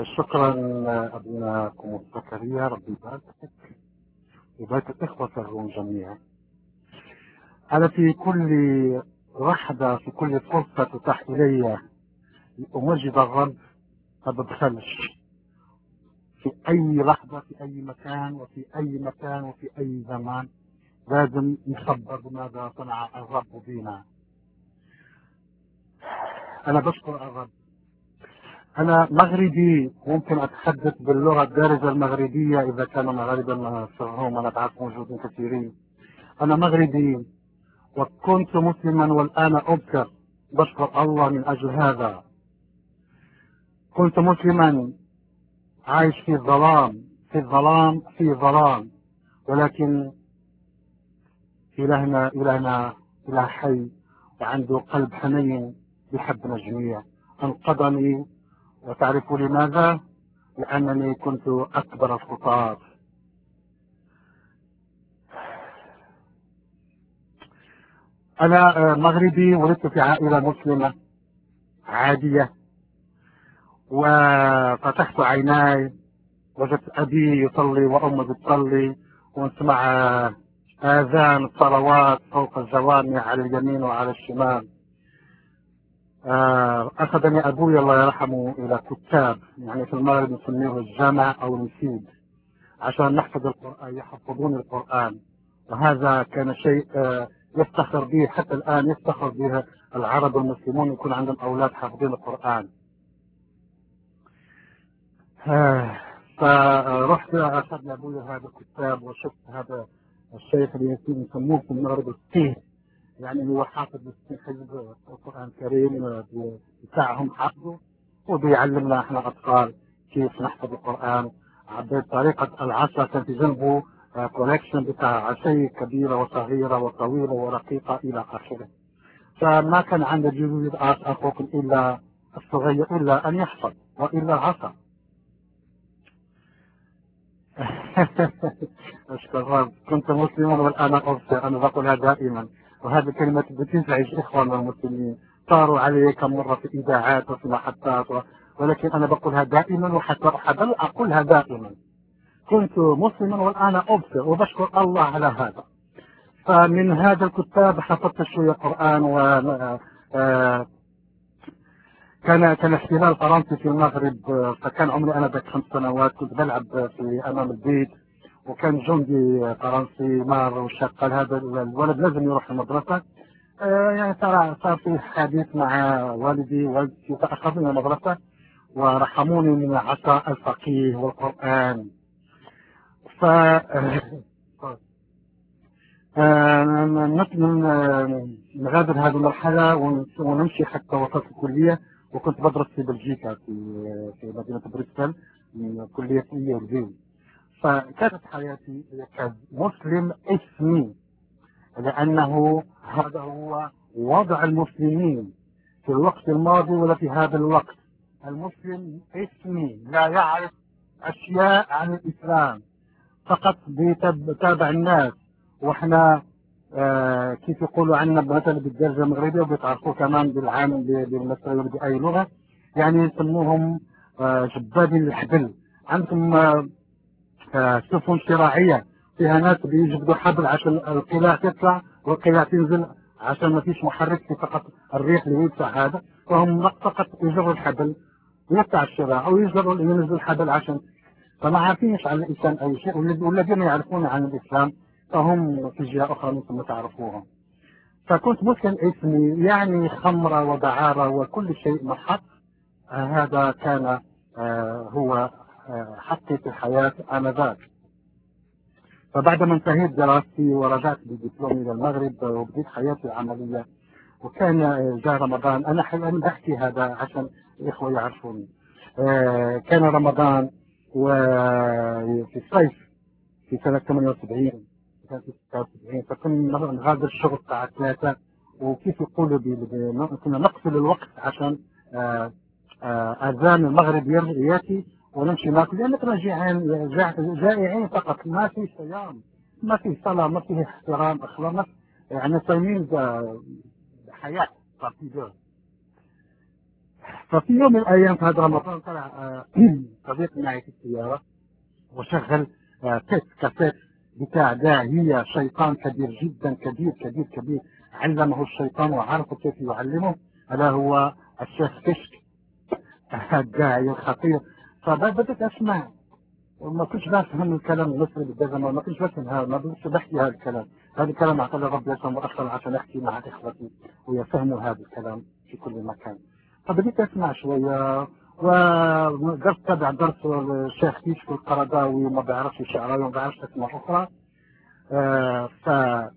شكرا أبناءكم الزكريا ربي يباركك ويبارك الإخوة الروم جميعا أنا في كل لحظة في كل فرصة تتاح إلي لأمجد الرب ما ببخلش في أي لحظة في أي مكان وفي أي مكان وفي أي زمان لازم نخبر بماذا صنع الرب بنا أنا بشكر الرب أنا مغربي ممكن أتحدث باللغة الدارجة المغربية إذا كان مغاربا فهم أنا بعرف موجودين كثيرين أنا مغربي وكنت مسلما والآن أبكر بشكر الله من أجل هذا كنت مسلما عايش في الظلام في الظلام في ظلام ولكن إلهنا إلهنا إله حي وعنده قلب حنين يحبنا جميع أنقذني وتعرف لماذا؟ لأنني كنت أكبر الخطاة أنا مغربي ولدت في عائلة مسلمة عادية وفتحت عيناي وجدت أبي يصلي وأمي بتصلي ونسمع آذان الصلوات فوق الجوامع على اليمين وعلى الشمال أخذني أبوي الله يرحمه إلى كتاب يعني في المغرب نسميه الجامع أو النسيب عشان نحفظ القرآن يحفظون القرآن وهذا كان شيء يفتخر به حتى الآن يفتخر به العرب المسلمون يكون عندهم أولاد حافظين القرآن فرحت أخذنا أبوي هذا الكتاب وشفت هذا الشيخ اللي يسموه في المغرب السيه يعني هو حافظ حزب القرآن الكريم بتاعهم حفظه وبيعلمنا احنا أطفال كيف نحفظ القرآن بطريقة العصا كان في جنبه كولكشن بتاع عشي كبيرة وصغيرة وطويلة ورقيقة إلى آخره فما كان عند جدود أخوكم إلا الصغير إلا أن يحفظ وإلا العصا أشكر رب كنت مسلما والآن أبصر أنا بقولها دائما وهذه كلمة بتزعج إخواننا المسلمين صاروا علي كم مرة في إذاعات وفي محطات و... ولكن أنا بقولها دائما وحتى أحب أقولها دائما كنت مسلما والآن أبصر وبشكر الله على هذا فمن هذا الكتاب حفظت شوية قرآن و كان كان احتلال فرنسي في المغرب فكان عمري انا ذاك خمس سنوات كنت بلعب في امام البيت وكان جندي فرنسي مار وشغل هذا الولد لازم يروح المدرسة يعني صار صار في حديث مع والدي والدتي فأخذوني المدرسة ورحموني من عطاء الفقيه والقرآن ف نغادر هذه المرحلة ونمشي حتى وسط الكلية وكنت بدرس في بلجيكا في في مدينة بروكسل من كلية إيرفيل فكانت حياتي كمسلم اسمي لأنه هذا هو وضع المسلمين في الوقت الماضي ولا في هذا الوقت المسلم اسمي لا يعرف أشياء عن الإسلام فقط بيتابع الناس واحنا آه كيف يقولوا عنا مثلا بالدرجة المغربية وبيتعرفوا كمان بالعام بالمصرية بأي لغة يعني يسموهم آه جبابين الحبل عندهم آه سفن شراعية فيها ناس بيجبدوا حبل عشان القلاع تطلع والقلاع تنزل عشان ما فيش محرك في فقط الريح اللي يدفع هذا فهم فقط يجروا الحبل يقطع الشراع او يجروا ينزل الحبل عشان فما عارفينش عن الإسلام أي شيء والذين يعرفون عن الإسلام فهم في جهة أخرى مثل ما تعرفوهم فكنت مسلم اسمي يعني خمرة ودعارة وكل شيء محط آه هذا كان آه هو آه حقي في الحياة آنذاك فبعدما انتهيت دراستي ورجعت بدبلومي إلى المغرب وبديت حياتي العملية وكان جاء رمضان أنا حاليا بحكي هذا عشان الإخوة يعرفوني كان رمضان وفي الصيف في سنة 78 كان في 76 فكنا نغادر الشغل الساعة 3 وكيف يقولوا كنا نقفل الوقت عشان أذان المغرب ياتي ونمشي ناكل لأن كنا جائعين جائعين فقط ما في صيام ما في صلاة ما في احترام أخلاق يعني صايمين حياة بارتيدور ففي يوم من الايام في هذا رمضان طلع آه، صديق معي في السياره وشغل آه، تيت كاسيت بتاع داعية شيطان كبير جدا كبير كبير كبير علمه الشيطان وعرف كيف يعلمه الا هو الشيخ كشك الداعية الخطير فبدأت اسمع وما كنتش بفهم الكلام المصري بالجزم ما كنتش بفهم هذا ما كنتش بحكي هذا الكلام هذا الكلام اعطاني ربي عشان مؤخرا عشان احكي مع اخوتي ويفهموا هذا الكلام في كل مكان فبديت اسمع شويه ودرس تبع درس الشيخ كيشك القرضاوي وما بعرفش الشعراوي وما بعرفش اسماء اخرى آه ف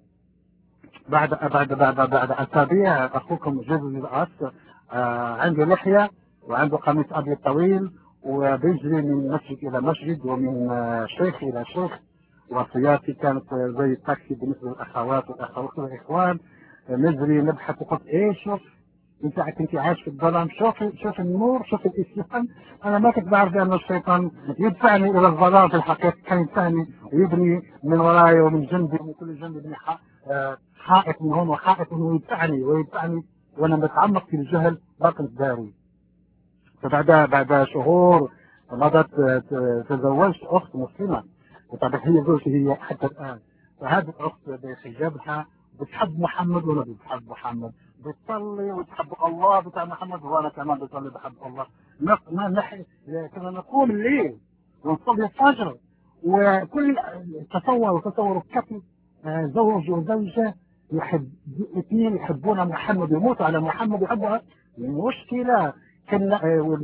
بعد بعد بعد بعد اسابيع اخوكم جوزي الاس آه عنده لحيه وعنده قميص ابيض طويل وبيجري من مسجد الى مسجد ومن آه، شيخ الى شيخ وصياتي كانت زي التاكسي بالنسبه للاخوات والاخوات والاخوان نجري نبحث وقلت ايه شوف انت كنت عايش في الظلام شوف شوف النور شوف الاسلام انا ما كنت بعرف ان الشيطان يدفعني الى الظلام في الحقيقه كان يدفعني ويبني من وراي ومن جنبي ومن كل جنب يبني آه، حائط من هون وحائط من ويدفعني ويدفعني وانا متعمق في الجهل باقي داري فبعد بعد شهور مضت تزوجت اخت مسلمه وطبعا هي زوجتي هي حتى الان فهذه الاخت بحجابها بتحب محمد وانا بتحب محمد بتصلي وتحب الله بتاع محمد وانا كمان بصلي بحب الله ما نحن كنا نقوم الليل ونصلي الفجر وكل تصور تصور كيف زوج وزوجه يحب اثنين يحبون محمد يموتوا على محمد يحبوا مشكله كنا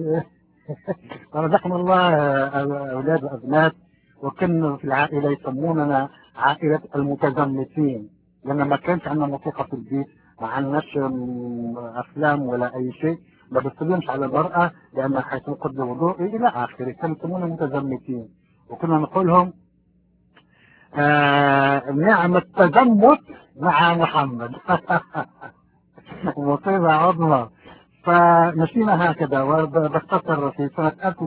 رزقنا الله اولاد وابنات وكنا في العائله يسموننا عائله المتزمتين لان ما كانش عندنا موسيقى في البيت ما عندناش افلام ولا اي شيء ما بنسلمش على المراه لانها حيتنقض الوضوء الى اخره كانوا يسمونا متزمتين وكنا نقول لهم آه نعم التزمت مع محمد مصيبة عظمى فمشينا هكذا وبختصر في سنة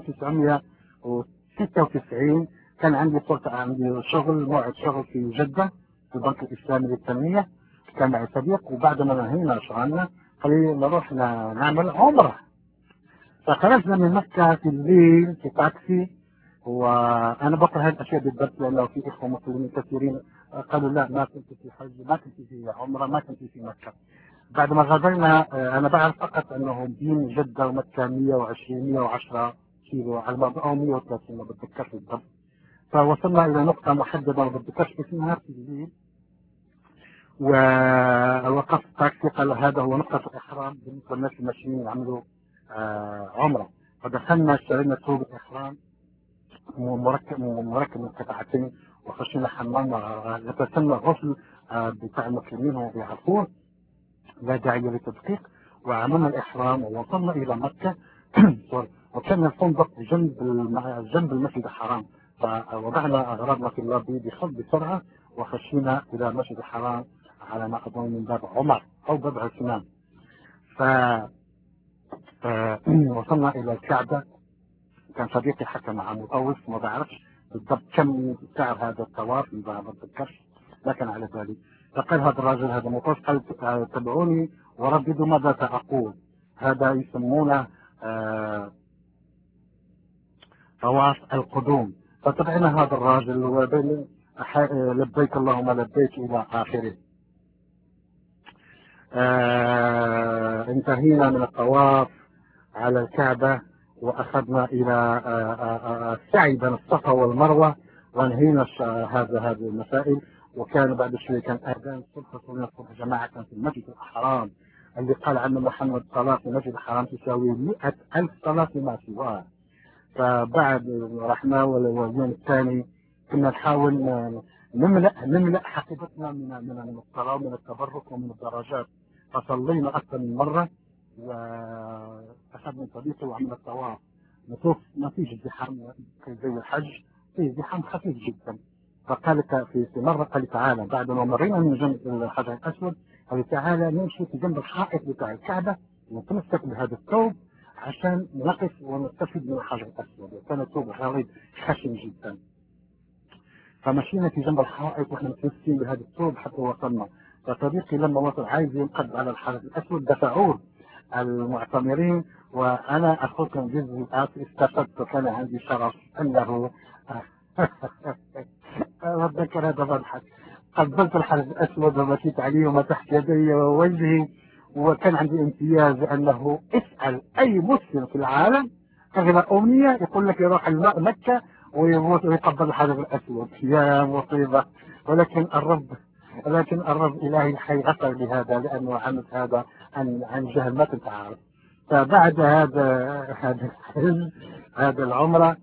1996 كان عندي فرصة عندي شغل موعد شغل في جدة في البنك الإسلامي للتنمية كان معي صديق وبعد ما نهينا شغلنا قال نروح نعمل عمرة فخرجنا من مكة في الليل في تاكسي وانا بقرا هذه الاشياء بالضبط لانه في اخوه مسلمين كثيرين قالوا لا ما كنت في حج ما كنت في عمره ما كنت في مكه بعد ما غادرنا انا بعرف فقط انه بين جده ومكه 120 110 كيلو على ما او 130 ما بتذكرش بالضبط فوصلنا الى نقطه محدده ما بتذكرش اسمها في الليل ووقفت تاكسي قال هذا هو نقطه الاحرام بالنسبه للناس الماشيين يعملوا آه عمره فدخلنا اشترينا ثوب الاحرام مركب مركب من قطعتين وخشينا حمام غسلنا غسل بتاع المسلمين وبيعرفون لا داعي للتدقيق وعملنا الإحرام ووصلنا إلى مكة وكان الفندق جنب جنب المسجد الحرام فوضعنا أغراضنا في اللابي بخط بسرعة وخشينا إلى المسجد الحرام على ما أظن من باب عمر أو باب عثمان ف وصلنا إلى الكعبة كان صديقي حكى مع مطوف ما بعرفش بالضبط كم سعر هذا الطواف ما بتذكرش لكن على بالي فقال هذا الرجل هذا مطوف قال تبعوني ورددوا ماذا سأقول هذا يسمونه آه طواف القدوم فتبعنا هذا الرجل لبيك اللهم لبيك إلى آخره آه انتهينا من الطواف على الكعبة وأخذنا إلى السعي بين الصفا والمروة وانهينا هذا هذه المسائل وكان بعد شوي كان أذان الصبح صلينا الصبح جماعة في المسجد الحرام اللي قال عنه محمد صلاة في المسجد الحرام تساوي 100 ألف صلاة فيما سواه فبعد رحنا واليوم الثاني كنا نحاول نملأ نملأ حقيبتنا من من الصلاة ومن التبرك ومن الدرجات فصلينا أكثر من مرة واخذنا صديقي وعملنا الطواف نشوف ما فيش ازدحام زي الحج في ازدحام خفيف جدا فقال في في مره قال تعالى بعد ما مرينا من جنب الحجر الاسود قال تعالى نمشي في جنب الحائط بتاع الكعبه ونتمسك بهذا الثوب عشان نقف ونستفيد من الحجر الاسود وكان الثوب غليظ خشن جدا فمشينا في جنب الحائط واحنا متمسكين بهذا الثوب حتى وصلنا فصديقي لما وصل عايز ينقض على الحجر الاسود دفعوه المعتمرين وأنا أخوكم جزء استفدت وكان عندي شرف أنه أتذكر هذا مضحك قبلت الحرس الأسود ومشيت عليه ومسحت يدي ووجهي وكان عندي امتياز أنه اسأل أي مسلم في العالم أغلى أمنية يقول لك يروح مكة ويموت ويقبل الحجر الأسود يا مصيبة ولكن الرب لكن الرب إلهي الحي غفر لهذا لأنه عمل هذا عن عن جهل ما كنت عارف فبعد هذا هذا هذا العمرة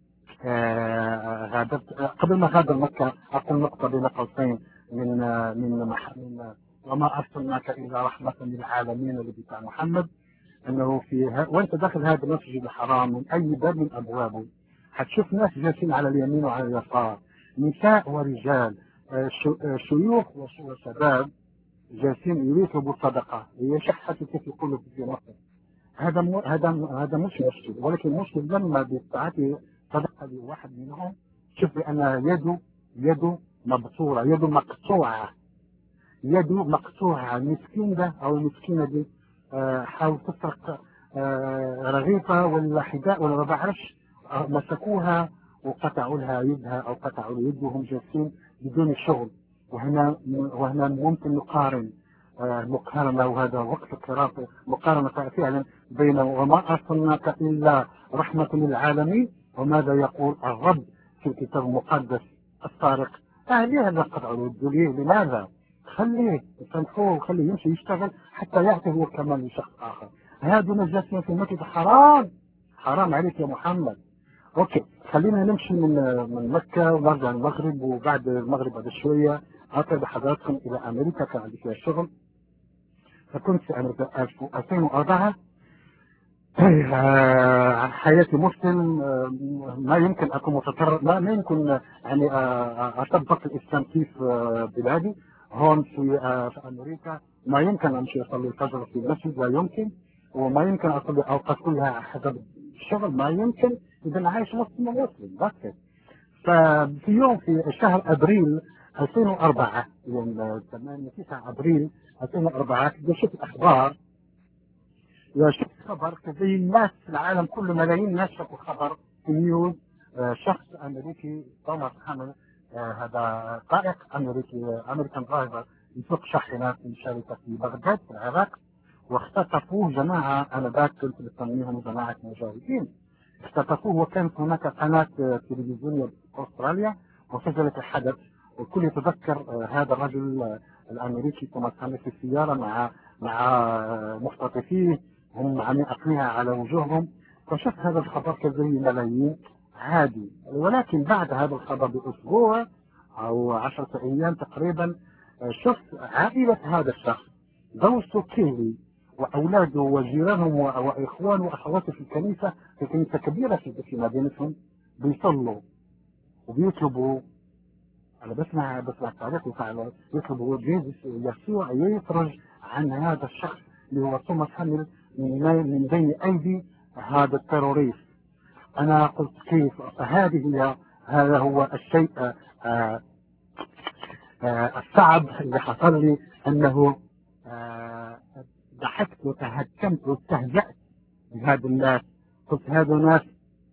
غادرت قبل ما غادر مكة أقول نقطة بين قوسين من من من وما أرسلناك إلا رحمة للعالمين اللي بتاع محمد أنه في وأنت داخل هذا المسجد الحرام من أي باب من أبوابه هتشوف ناس جالسين على اليمين وعلى اليسار نساء ورجال شيوخ وشباب جالسين يريدوا الصدقة هي شحة كيف يقولوا في مصر هذا مو هذا هذا مش مشكل ولكن المشكل لما بتعطي صدقة لواحد منهم شوف بأن يده يده مبصورة يده مقطوعة يده مقطوعة المسكين ده أو المسكينة دي حاول تسرق رغيفة ولا حذاء ولا ما بعرفش مسكوها وقطعوا لها يدها أو قطعوا يدهم جالسين بدون الشغل وهنا وهنا ممكن نقارن مقارنة وهذا وقت القراءة مقارنة فعلا بين وما أرسلناك إلا رحمة للعالمين وماذا يقول الرب في الكتاب المقدس السارق آه ليه هذا قطع اليد ليه لماذا خليه سامحوه وخليه يمشي يشتغل حتى يعطي هو كمان لشخص آخر هذا نجاسنا في المسجد حرام حرام عليك يا محمد اوكي خلينا نمشي من من مكة ونرجع المغرب وبعد المغرب بعد شوية أطلع بحضراتكم إلى أمريكا كان عندي فيها شغل فكنت في أمريكا 2004 حياتي مسلم ما يمكن أكون متطرف ما, ما يمكن يعني أطبق الإسلام كيف بلادي هون في, في أمريكا ما يمكن أمشي أصلي الفجر في المسجد لا يمكن وما يمكن أصلي أوقات كلها حسب الشغل ما يمكن إذا عايش مسلم مسلم بس ففي يوم في شهر أبريل 2004 يوم 8 9 أبريل 2004 كنت شفت أخبار شفت خبر زي الناس في العالم كله ملايين الناس شافوا خبر في نيوز شخص أمريكي توماس هامل هذا قائق أمريكي أمريكان درايفر يسوق شاحنات من شركة في بغداد في العراق واختطفوه جماعة أنا ذاك كنت بسميهم جماعة مجاهدين اختطفوه وكانت هناك قناة تلفزيونية في أستراليا وسجلت الحدث والكل يتذكر هذا الرجل الأمريكي توماس هامل في السيارة مع مع مختطفيه هم عم يقنيها على وجوههم فشفت هذا الخبر كزي ملايين عادي ولكن بعد هذا الخبر بأسبوع أو عشرة أيام تقريبا شفت عائلة هذا الشخص زوجته كيلي وأولاده وجيرانهم وإخوانه وأخواته في الكنيسة في كنيسة كبيرة في مدينتهم بيصلوا وبيطلبوا أنا بسمع بسمع تعليق وفعلا يطلبوا جيزس يسوع يفرج عن هذا الشخص اللي هو توماس هامل من بين أيدي هذا التروريست أنا قلت كيف فهذه هي هذا هو الشيء آآ آآ الصعب اللي حصل لي أنه ضحكت وتهكمت واستهزأت بهذا الناس قلت هذا ناس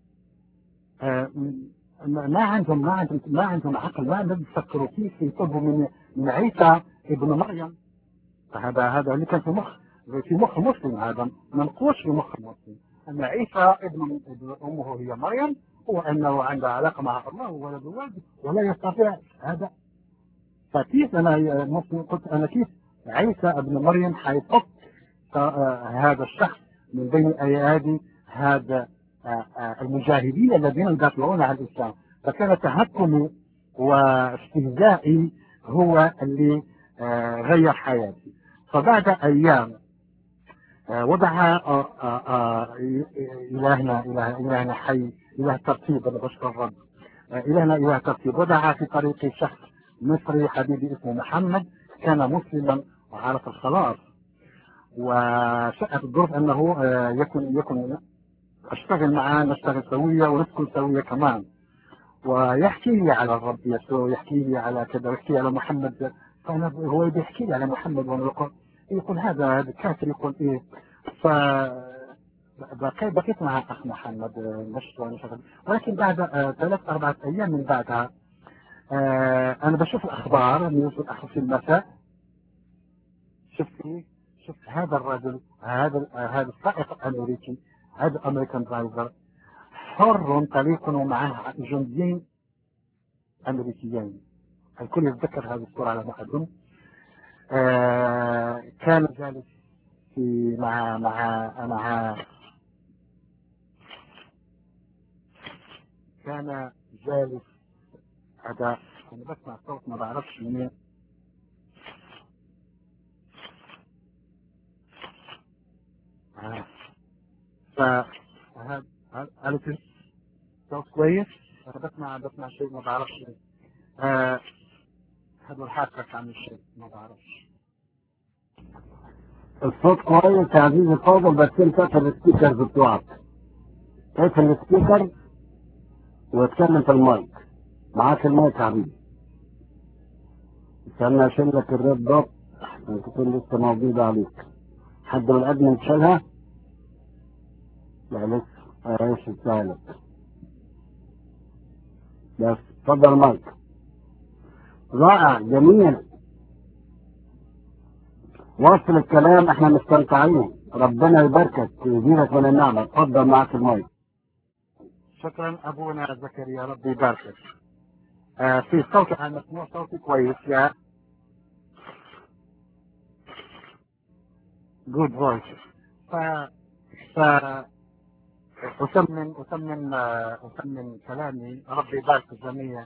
ما عندهم ما عندهم ما عندهم عقل ما بيفكروا كيف يطلبوا من من عيسى ابن مريم فهذا هذا اللي كان في مخ في مخ مسلم هذا منقوش في مخ مسلم أن عيسى ابن, ابن أمه هي مريم وأنه عنده علاقة مع الله وولد والد ولا يستطيع هذا فكيف أنا مسلم قلت أنا كيف عيسى ابن مريم حيفك هذا الشخص من بين أيادي هذا المجاهدين الذين يدافعون عن الإسلام فكان تهكمي واستهزائي هو اللي غير حياتي فبعد أيام وضع إلهنا إله إلهنا حي إله ترتيب أنا بشكر الرب إلهنا إله ترتيب وضع في طريقي شخص مصري حبيبي اسمه محمد كان مسلما وعرف الخلاص وشاءت الظروف أنه يكون يكون أشتغل معاه نشتغل سوية ونسكن سوية كمان ويحكي لي على الرب يسوع يحكي لي على كذا يحكي لي على محمد فأنا هو بيحكي لي على محمد وأنا يقول يقول هذا هذا كافر يقول إيه ف بقيت بقيت مع اخ محمد مش ولكن بعد ثلاث اربعة ايام من بعدها انا بشوف الاخبار نيوز الاخر في المساء شفت ايه شفت هذا الرجل هذا هذا السائق الامريكي هذا الامريكان درايفر حر طليق ومعه جنديين امريكيين الكل يتذكر هذه الصورة على ما اظن آه كان جالس في مع مع مع كان جالس هذا انا بسمع صوت ما بعرفش منين آه. فهذا هذا صوت كويس انا بسمع بسمع شيء ما بعرفش آه هذا الحاسك عن الشيء ما بعرفش الصوت كويس يا عزيزي الفاضل بس انت اقفل السبيكرز بتوعك اقفل السبيكر واتكلم في المايك معاك المايك يا حبيبي استنى اشيل لك الريد دوت احسن تكون لسه موجودة عليك حد من الادمن شالها لا لسه ايش اتسالك بس اتفضل المايك رائع جميل واصل الكلام احنا مستمتعين ربنا يباركك ويزيدك من النعمة اتفضل معاك المايك شكرا ابونا زكريا ربي يباركك آه في صوتي عن مسموع صوتي كويس يا جود فويس ف ف أثمن أثمن أثمن كلامي ربي يبارك الجميع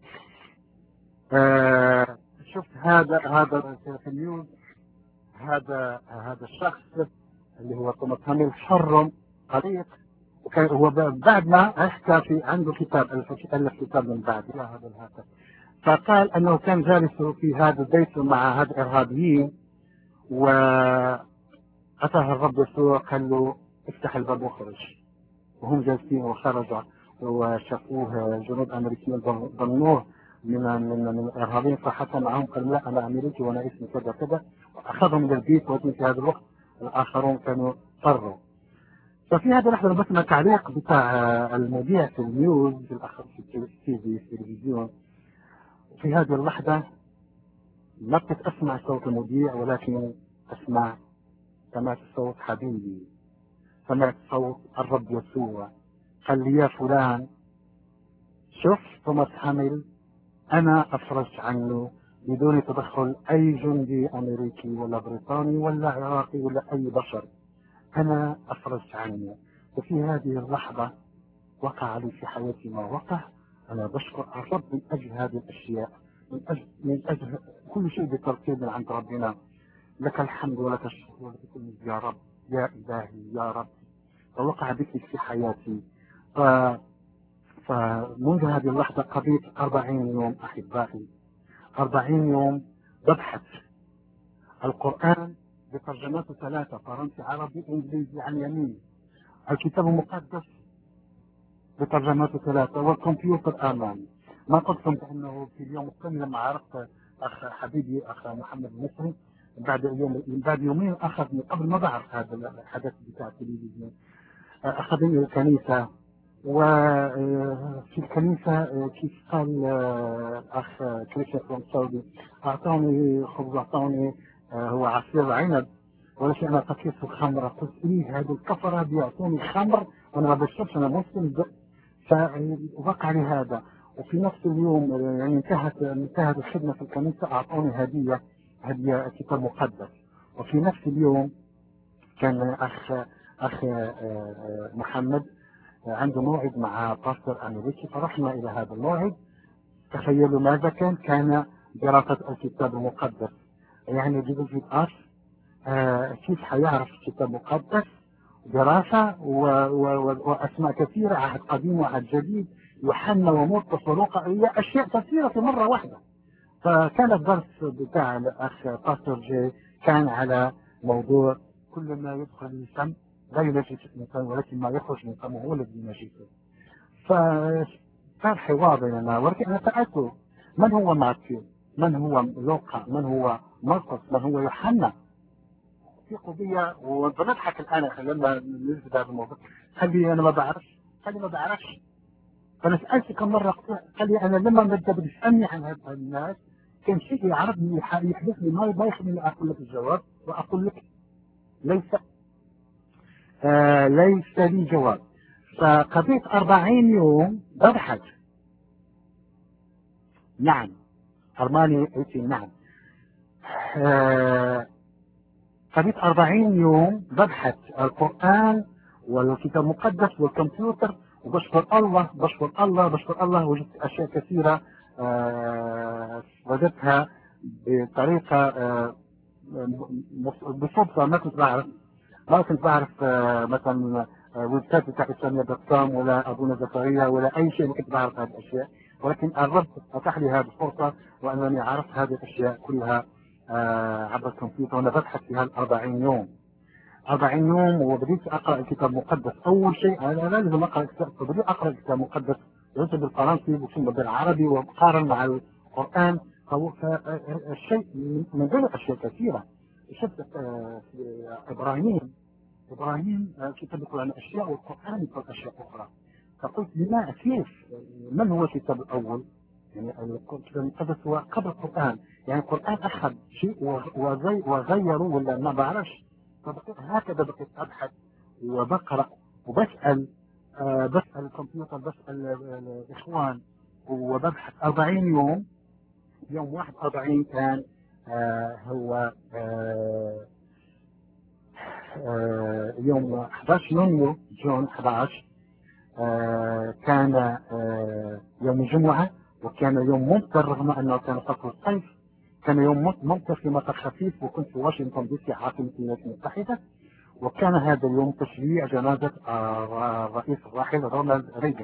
آه شفت هذا هذا في النيوز هذا هذا الشخص اللي هو توماس هاميل حر طريق هو بعد ما احكى في عنده كتاب الف كتاب من بعد الى هذا الهاتف فقال انه كان جالس في هذا البيت مع هذا الارهابيين واتاه الرب يسوع قال له افتح الباب واخرج وهم جالسين وخرج وشافوه جنود امريكيين ظنوه من من من الارهابيين فحتى معهم قال لا انا امريكي وانا اسمي كذا كذا واخذهم من البيت وفي هذا الوقت الاخرون كانوا فروا ففي هذا اللحظه بسمع تعليق بتاع المذيع في النيوز بالاخر في التلفزيون في التلفزيون في هذه اللحظه ما كنت اسمع صوت المذيع ولكن اسمع سمعت صوت حبيبي سمعت صوت الرب يسوع قال لي يا فلان شوف توماس هاميل انا افرج عنه بدون تدخل اي جندي امريكي ولا بريطاني ولا عراقي ولا اي بشر انا افرج عنه وفي هذه اللحظة وقع لي في حياتي ما وقع انا بشكر الرب من اجل هذه الاشياء من اجل من اجل كل شيء بترتيب من عند ربنا لك الحمد ولك الشكر ولك كل يا رب يا الهي يا رب ووقع بك في حياتي ف فمنذ هذه اللحظة قضيت أربعين يوم أحبائي أربعين يوم ببحث القرآن بترجماته ثلاثة فرنسي عربي إنجليزي عن يمين الكتاب المقدس بترجماته ثلاثة والكمبيوتر أمامي ما قلت لكم بأنه في اليوم الثاني لما عرفت أخ حبيبي أخ محمد المصري بعد يوم بعد يومين أخذني قبل ما بعرف هذا الحدث بتاع التلفزيون أخذني الكنيسة وفي الكنيسة كيف قال الأخ كريستيان فروم سعودي أعطوني خبز أعطوني هو عصير عنب ولكن أنا تكيس الخمرة قلت إيه هذه الكفرة بيعطوني خمر وأنا ما بشربش أنا مسلم فوقع لي هذا وفي نفس اليوم يعني انتهت انتهت الخدمة في الكنيسة أعطوني هدية هدية كتاب مقدس وفي نفس اليوم كان أخ أخ محمد عنده موعد مع باستر أمريكي فرحنا إلى هذا الموعد تخيلوا ماذا كان كان دراسة الكتاب المقدس يعني بيجي أس آه كيف حيعرف الكتاب المقدس دراسة و... و... وأسماء كثيرة عهد قديم وعهد جديد يوحنا ومرقس ولوقا هي أشياء كثيرة في مرة واحدة فكان الدرس بتاع الأخ باستر جي كان على موضوع كل ما يدخل الفم لا ينجس الإنسان ولكن ما يخرج من فمه هو الذي ينجسه فصار حوار بيننا ولكن أنا سألته من هو ماتيو من هو لوقا من هو مرقس من هو يوحنا يثقوا بي وبنضحك الان لما نجد هذا الموضوع قال لي انا ما بعرفش قال لي ما بعرفش فانا سالت كم مره قال لي انا لما بدأ بيسالني عن هذا الناس كان شيء يعرضني يحدث لي ما ما يخليني اقول لك الجواب واقول لك ليس آه ليس لي جواب فقضيت 40 يوم بضحك نعم أرماني قلت نعم آه قضيت 40 يوم ببحث القرآن والكتاب المقدس والكمبيوتر وبشكر الله بشكر الله بشكر الله وجدت أشياء كثيرة آه وجدتها بطريقة آه بصدفة ما كنت بعرف ما كنت بعرف آه مثلا ويب سايت بتاع اسلامية دوت كوم ولا ابونا زكريا ولا اي شيء ما كنت بعرف هذه الاشياء ولكن الرب اتاح لي هذه الفرصه وانني عرفت هذه الاشياء كلها آه عبر الكمبيوتر وانا ببحث في هال 40 يوم 40 يوم وبديت اقرا الكتاب المقدس اول شيء انا لا لازم اقرا الكتاب فبديت اقرا الكتاب المقدس قريته بالفرنسي ثم بالعربي وقارن مع القران فالشيء من بين اشياء كثيره شفت آه ابراهيم ابراهيم كتاب القران اشياء والقران يقول اشياء اخرى فقلت لما كيف من هو الكتاب الاول؟ يعني الكتاب المقدس هو قبل القران يعني القران اخذ شيء وغي وغيره ولا ما بعرفش فبقيت هكذا بقيت ابحث وبقرا وبسال آه بسال الكمبيوتر بسال الاخوان وببحث 40 يوم يوم 41 كان آه هو آه آه يوم 11 يونيو جون 11 آه كان آه يوم الجمعة وكان يوم ممطر رغم أنه كان فصل الصيف كان يوم ممطر في مطر خفيف وكنت في واشنطن دي سي عاصمة الولايات المتحدة وكان هذا اليوم تشريع جنازة الرئيس الراحل رونالد ريغان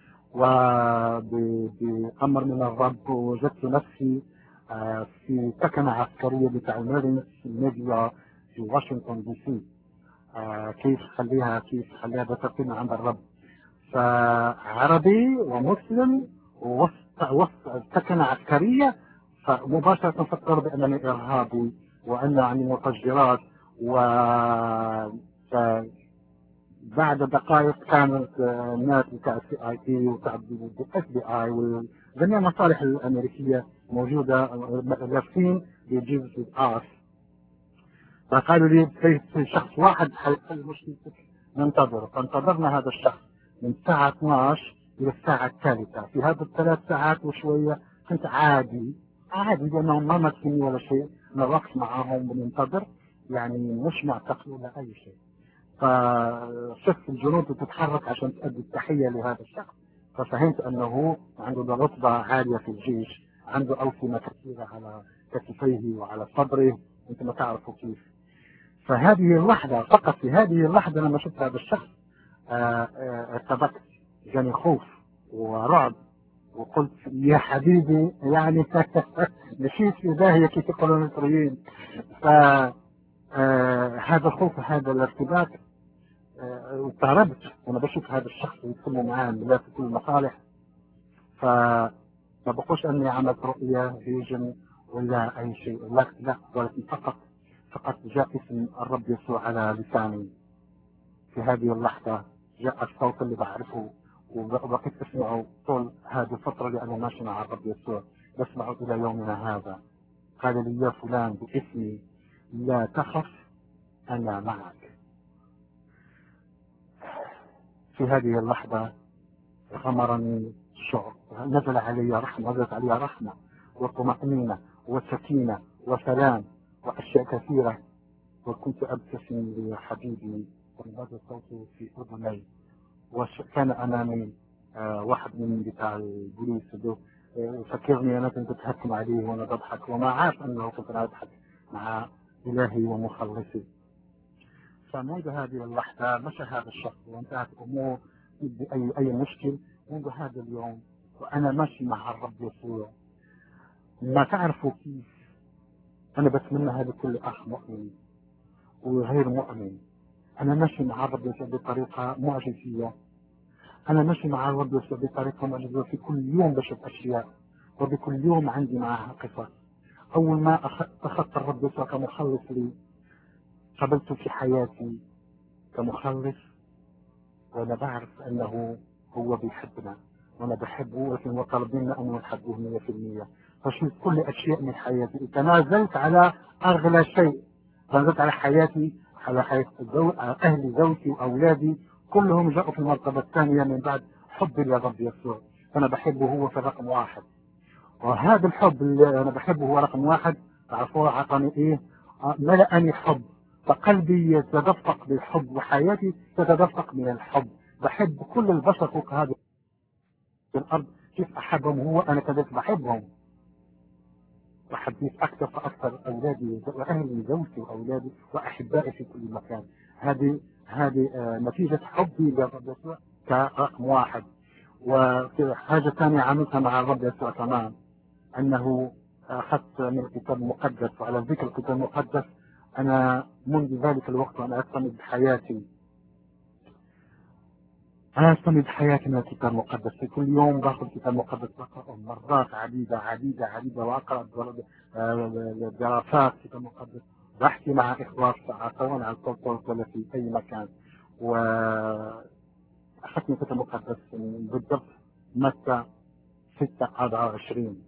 وبأمر من الرب وجدت نفسي في سكنة عسكرية بتاع المارينز ميديا في واشنطن دي سي آه كيف خليها كيف خليها بترتيب عند الرب فعربي ومسلم ووسط وسط سكنة عسكرية فمباشرة فكر بأنني إرهابي وأن عندي متفجرات و بعد دقائق كانت الناس بتاع السي اي تي وبتاع الاس بي اي وجميع المصالح الامريكيه موجوده لابسين بجيزس اس فقالوا لي في شخص واحد حيحل مشكلتك ننتظره فانتظرنا هذا الشخص من الساعة 12 إلى الساعة الثالثة في هذه الثلاث ساعات وشوية كنت عادي عادي لأنهم ما ماسكيني ولا شيء نوقف معاهم بننتظر يعني مش معتقل ولا أي شيء فشفت الجنود بتتحرك عشان تؤدي التحية لهذا الشخص ففهمت أنه عنده رتبة عالية في الجيش عنده أوسمة كثيرة على كتفيه وعلى صدره أنت ما تعرفوا كيف فهذه اللحظة فقط في هذه اللحظة لما شفت هذا الشخص ارتبكت جاني خوف ورعب وقلت يا حبيبي يعني مشيت في داهية كيف يقولوا المصريين ف هذا الخوف هذا الارتباك اضطربت وانا بشوف هذا الشخص يتكلم معاه لا في كل المصالح فما بقولش اني عملت رؤية فيجن ولا اي شيء لا لا ولكن فقط فقط جاء اسم الرب يسوع على لساني في هذه اللحظة جاء الصوت اللي بعرفه وبقيت اسمعه طول هذه الفترة اللي أنا ماشي مع الرب يسوع بسمعه إلى يومنا هذا قال لي يا فلان باسمي لا تخف أنا معك في هذه اللحظة غمرني الشعور نزل علي رحمة نزلت علي رحمة وطمأنينة وسكينة وسلام وأشياء كثيرة وكنت أبتسم لحبيبي وانبض صوته في أذني وكان أمامي آه واحد من بتاع البوليس فكرني أنا كنت أتهكم عليه وأنا بضحك وما عارف أنه كنت أضحك مع إلهي ومخلصي فمنذ هذه اللحظة مشى هذا الشخص وانتهت أمور بأي أي مشكل منذ هذا اليوم وأنا ماشي مع الرب يسوع ما تعرفوا كيف أنا بتمنى هذا كل أخ مؤمن وغير مؤمن أنا ماشي مع الرب يسوع بطريقة معجزية أنا ماشي مع الرب يسوع بطريقة معجزية في كل يوم بشوف أشياء وبكل يوم عندي معها قصص أول ما أخذت الرب يسوع كمخلص لي قبلته في حياتي كمخلص وانا بعرف انه هو بيحبنا وانا بحبه ولكن هو طلب منا ان نحبه 100% فشلت كل اشياء من حياتي تنازلت على اغلى شيء تنازلت على حياتي على حياة الزو... على اهلي زوجتي واولادي كلهم جاءوا في المرتبة الثانية من بعد حبي للرب يسوع فانا بحبه هو في رقم واحد وهذا الحب اللي انا بحبه هو رقم واحد تعرفوا اعطاني ايه ملأني حب فقلبي يتدفق بالحب وحياتي تتدفق من الحب بحب كل البشر فوق هذه الارض كيف احبهم هو انا كذلك بحبهم وحبيت اكثر فاكثر اولادي واهلي زوجتي واولادي واحبائي في كل مكان هذه هذه آه، نتيجة حبي للرب يسوع كرقم واحد وحاجة ثانية عملتها مع الرب يسوع كمان انه اخذت من الكتاب المقدس وعلى ذكر الكتاب المقدس انا منذ ذلك الوقت وانا استمد بحياتي انا استمد حياتي من الكتاب المقدس في كل يوم باخذ الكتاب المقدس بقرأه مرات عديدة عديدة عديدة واقرأ آه، دراسات الكتاب المقدس بحكي مع اخوات سواء على الصوت ولا في اي مكان و اخذت من الكتاب المقدس بالضبط متى 6 24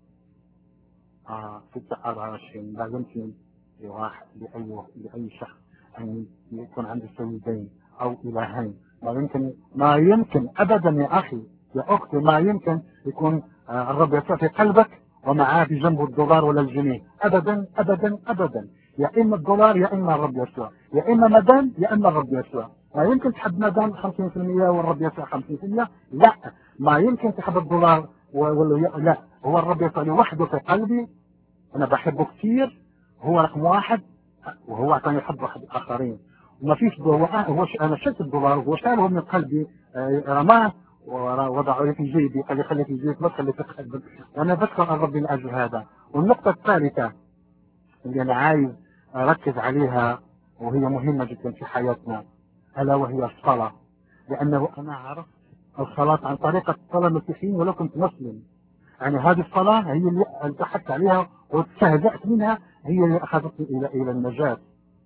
آه 6 24 لازمتني لواحد لأي لأي شخص أن يكون عنده سيدين أو إلهين ما يمكن ما يمكن أبدا يا أخي يا أختي ما يمكن يكون آه الرب يسوع في قلبك ومعاه في جنبه الدولار ولا الجنيه أبدا أبدا أبدا يا إما الدولار يا إما الرب يسوع يا إما مدام يا إما الرب يسوع ما يمكن تحب مدام 50% والرب يسوع 50% لا ما يمكن تحب الدولار ولا لا هو الرب يسوع لوحده في قلبي أنا بحبه كثير هو رقم واحد وهو اعطاني حب واحد اخرين وما فيش هو هو انا شلت الدولار وهو شاله من قلبي رماه ووضعه لي في جيبي قال لي خلي في جيبك ما تخلي في قلبك وانا بشكر الرب من اجل هذا والنقطه الثالثه اللي انا عايز اركز عليها وهي مهمه جدا في حياتنا الا وهي الصلاه لانه انا عرفت الصلاه عن طريق الصلاه المسيحيين ولو كنت مسلم يعني هذه الصلاه هي اللي التحقت عليها واستهزأت منها هي اللي أخذتني إلى إلى النجاة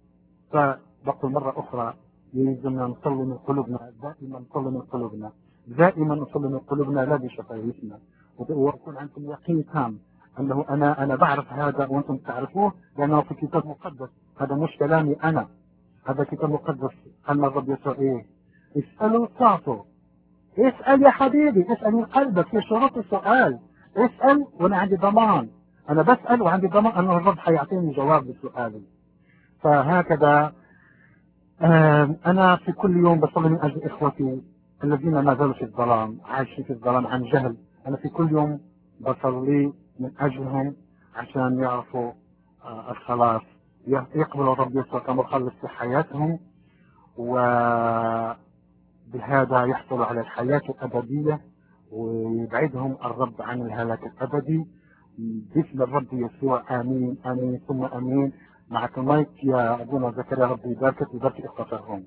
فبقول مرة أخرى يلزمنا نصلي من قلوبنا دائما نصلي من قلوبنا دائما نصلي من قلوبنا لا بشفايفنا ويكون عندكم يقين تام أنه أنا أنا بعرف هذا وأنتم تعرفوه لأنه في كتاب مقدس هذا مش كلامي أنا هذا كتاب مقدس أن الرب يسوع إيه اسألوا تعطوا اسأل يا حبيبي اسأل من قلبك في شروط السؤال اسأل وأنا عندي ضمان أنا بسأل وعندي ضمان أنه الرب حيعطيني جواب لسؤالي فهكذا أنا في كل يوم بصلي من أجل إخوتي الذين ما زالوا في الظلام عايشين في الظلام عن جهل أنا في كل يوم بصلي من أجلهم عشان يعرفوا الخلاص يقبلوا الرب يسوع كمخلص في حياتهم وبهذا يحصلوا على الحياة الأبدية ويبعدهم الرب عن الهلاك الأبدي باسم الرب يسوع امين امين ثم امين معك المايك يا ابونا زكريا ربي يباركك ويبارك اخواتهم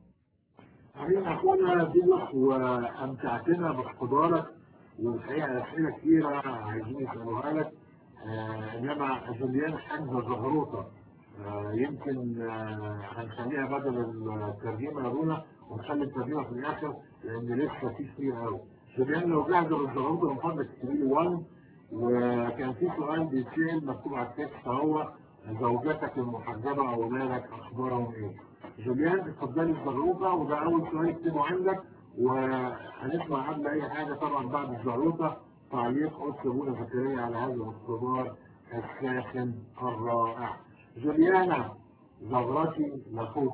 امين اخونا ديموس وامتعتنا باحتضارك والحقيقه اسئله كثيره عايزين يسالوها لك آه انما جوليان حمزه زهروطه آه يمكن آه هنخليها بدل الترجمه يا ابونا ونخلي الترجمه في الاخر لان لسه في كتير قوي جوليان لو جاهزه بالزهروطه من فضلك تكتبي 1 وكان في سؤال بيتسال مكتوب على التكست هو زوجتك المحجبه او اولادك اخبارهم ايه؟ جوليان اتفضلي الزغروطه وده اول سؤال اكتبه عندك وهنسمع قبل اي حاجه طبعا بعد الزغروطه تعليق قدس ابونا زكريا على هذا الاختبار الساخن الرائع. جوليانا زغرتي لاخوك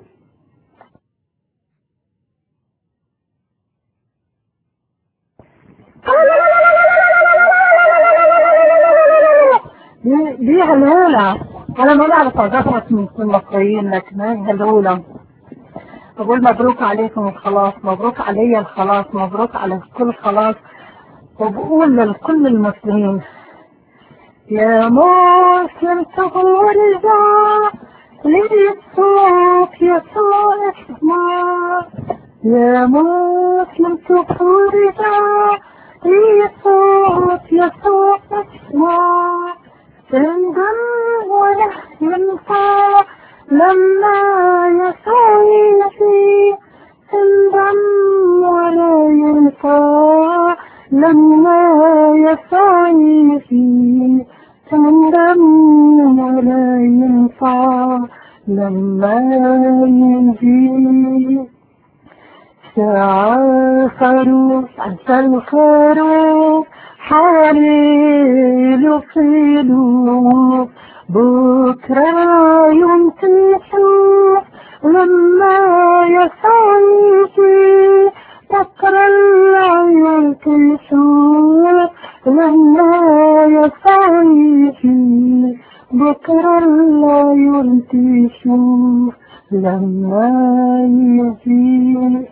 دي هلولة انا ما بعرف ازغرط من المصريين لكن هي هلولة بقول مبروك عليكم الخلاص مبروك علي الخلاص مبروك على كل خلاص وبقول لكل المسلمين يا مسلم تغور ارجع ليسوع يسوع اسمع يا مسلم تغور ارجع ليسوع يسوع اسمع تندم ولا ينفع لما يسوع يجي انضم ولا ينفع لما يسوع يجي انضم ولا ينفع لما يجي ساعة خروف عسى الخروف حليل فيلوف بكرة يوم تشوف لما يسعيكي بكرة العيال تشوف لما يسعيكي بكرة العيال تشوف لما يجي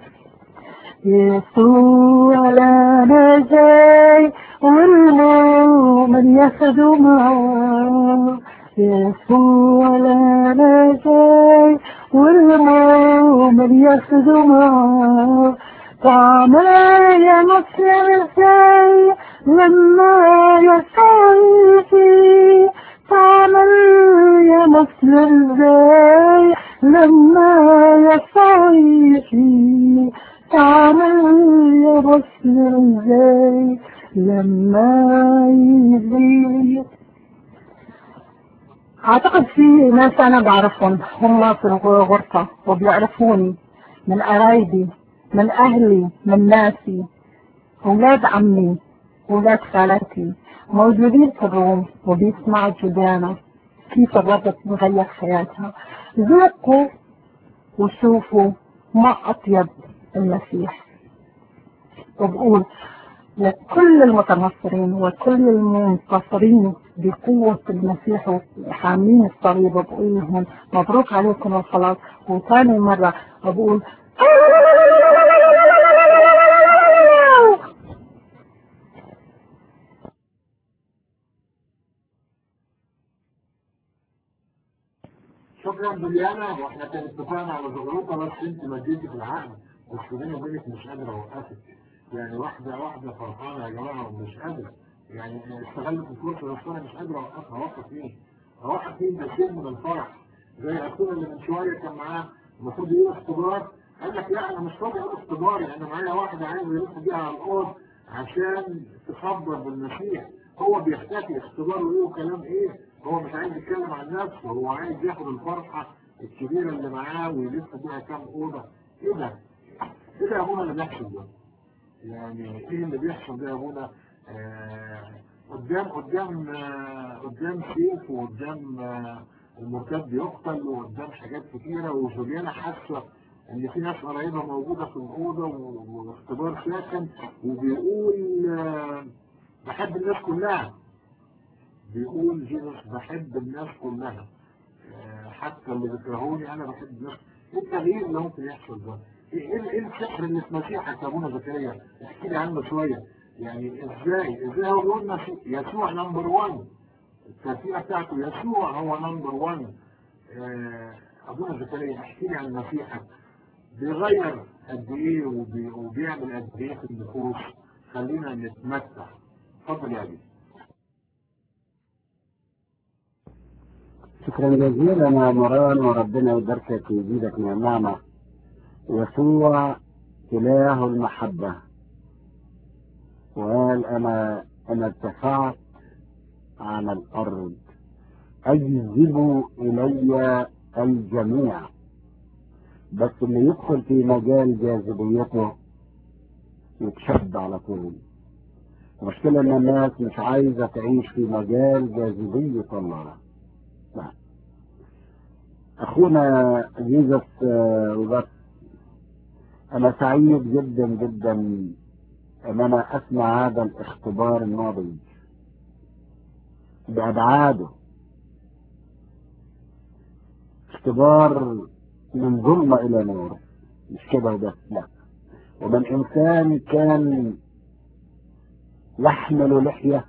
يسوع لنا جاي والمؤمن ياخذوا معاه يسوع لنا جاي والمؤمن ياخذوا معاه تعمل يا مسلم ازاي لما يسوع يجي تعمل يا مسلم ازاي لما يسوع يجي تعمل يا مسلم ازاي لما يجي اعتقد في ناس انا بعرفهم هم في الغرفة وبيعرفوني من قرايبي من اهلي من ناسي اولاد عمي اولاد خالتي موجودين في الروم وبيسمعوا جدانا كيف الرب بغير حياتها ذوقوا وشوفوا ما اطيب المسيح وبقول لكل المتنصرين وكل المنتصرين بقوة المسيح وحاملين الصليب بقول لهم مبروك عليكم الخلاص وثاني مرة بقول شكرا بليانا واحنا كان اتفقنا على زغروطه بس انت مديتي في العقل بس بيني وبينك مش قادر اوقفك يعني واحده واحده فرحانه يا جماعه ومش قادره يعني استغلت الفرصه بس انا مش قادر اوقفها اوقف ايه؟ اوقف ايه ده شيء من الفرح زي اخونا اللي من شويه كان معاه المفروض يقول اختبار قال لك لا انا مش فاضي اقول اختبار يعني معايا واحده عايز يلف بيها على الارض عشان تصبر بالمسيح هو بيحتاج اختباره ايه وكلام ايه هو مش عايز يتكلم عن نفسه هو عايز ياخد الفرحه الكبيره اللي معاه ويلف بيها كام اوضه ايه ده؟ ايه ده يا ابونا اللي بيحصل ده؟ يعني ايه اللي بيحصل ده يا ابونا؟ آه قدام قدام آه قدام سيف وقدام آه المرتد يقتل وقدام حاجات كتيره وجوليانا حاسه ان في ناس قريبه موجوده في الاوضه واختبار ساكن وبيقول آه بحب الناس كلها بيقول جيسوس بحب الناس كلها آه حتى اللي بيكرهوني انا بحب الناس ايه التغيير اللي ممكن يحصل ده؟ ايه ايه السحر اللي في مسيحك يا ابونا زكريا؟ احكي لي عنه شويه يعني ازاي ازاي هو بيقول يسوع نمبر 1 الترتيبه بتاعته يسوع هو نمبر 1 آه ابونا زكريا احكي لي عن مسيحك بيغير قد ايه وبي وبيعمل قد ايه في النفوس خلينا نتمتع اتفضل يا ابي شكرا جزيلا يا مران وربنا يباركك ويزيدك من النعمة يسوع إله المحبة وقال أنا أنا ارتفعت عن الأرض أجذب إلي الجميع بس اللي يدخل في مجال جاذبيته يتشد على طول المشكلة إن الناس مش عايزة تعيش في مجال جاذبية الله لا أخونا جيزس وبس أنا سعيد جدا جدا إن أنا أسمع هذا الاختبار الناضج بأبعاده اختبار من ظلمة إلى نور مش كده بس لا ومن إنسان كان يحمل لحية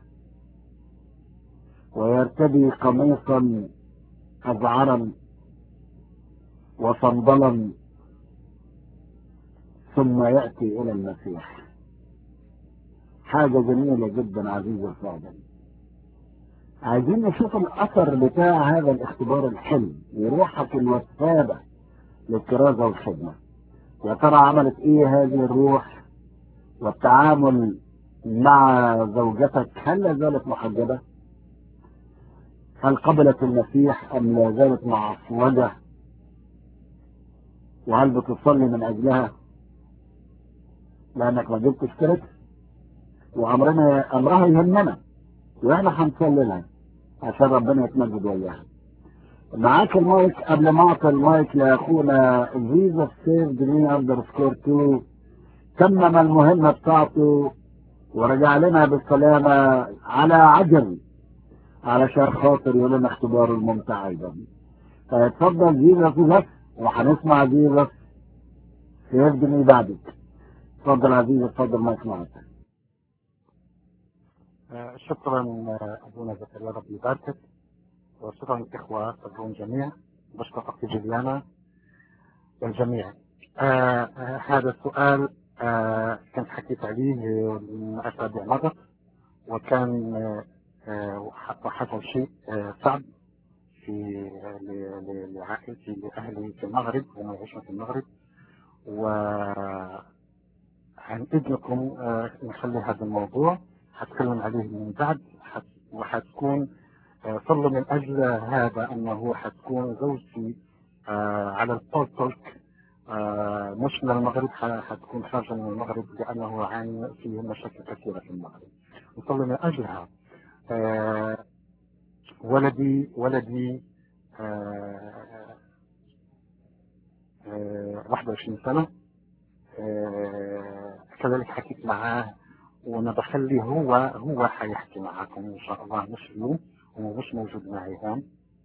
ويرتدي قميصا أزعرا وصندلا ثم يأتي إلى المسيح حاجة جميلة جدا عزيزي الفاضل عايزين نشوف الأثر بتاع هذا الاختبار الحلو وروحك الوثابة للكرازة والخدمة يا ترى عملت ايه هذه الروح والتعامل مع زوجتك هل لا زالت محجبة هل قبلت المسيح أم لا زالت معصوجة وهل بتصلي من أجلها لأنك ما جبتش كرت وأمرنا أمرها يهمنا وإحنا هنصلي لها عشان ربنا يتمجد وياها معاك المايك قبل ما اعطي المايك لاخونا فيزا سيف جرين اندرسكور 2 تمم المهمه بتاعته ورجع لنا بالسلامه على عجل علشان خاطر يقول لنا اختباره الممتع ايضا فاتفضل فيزا فيزا وهنسمع فيزا سيف جرين بعدك اتفضل عزيزي اتفضل مايك معك آه، شكرا آه، ابونا زكريا ربي يباركك وشكرا الاخوه الروم جميع بشكر اختي جليانا والجميع آه آه هذا السؤال آه كنت حكيت عليه من اسابيع مضت وكان آه آه وحصل شيء آه صعب في ل- ل- لعائلتي لاهلي في المغرب هم يعيشون في المغرب و عن اذنكم آه نخلي هذا الموضوع حتكلم عليه من بعد حت- وحتكون آه، صلوا من اجل هذا انه حتكون زوجتي آه، على البول تولك آه، مش من المغرب ح- حتكون خارجه من المغرب لانه عن فيه مشاكل كثيره في المغرب نصلي من اجلها آه، ولدي ولدي آه، آه، 21 سنه آه، كذلك حكيت معاه وانا بخلي هو هو حيحكي معاكم ان شاء الله مش اليوم هو مش موجود معي هون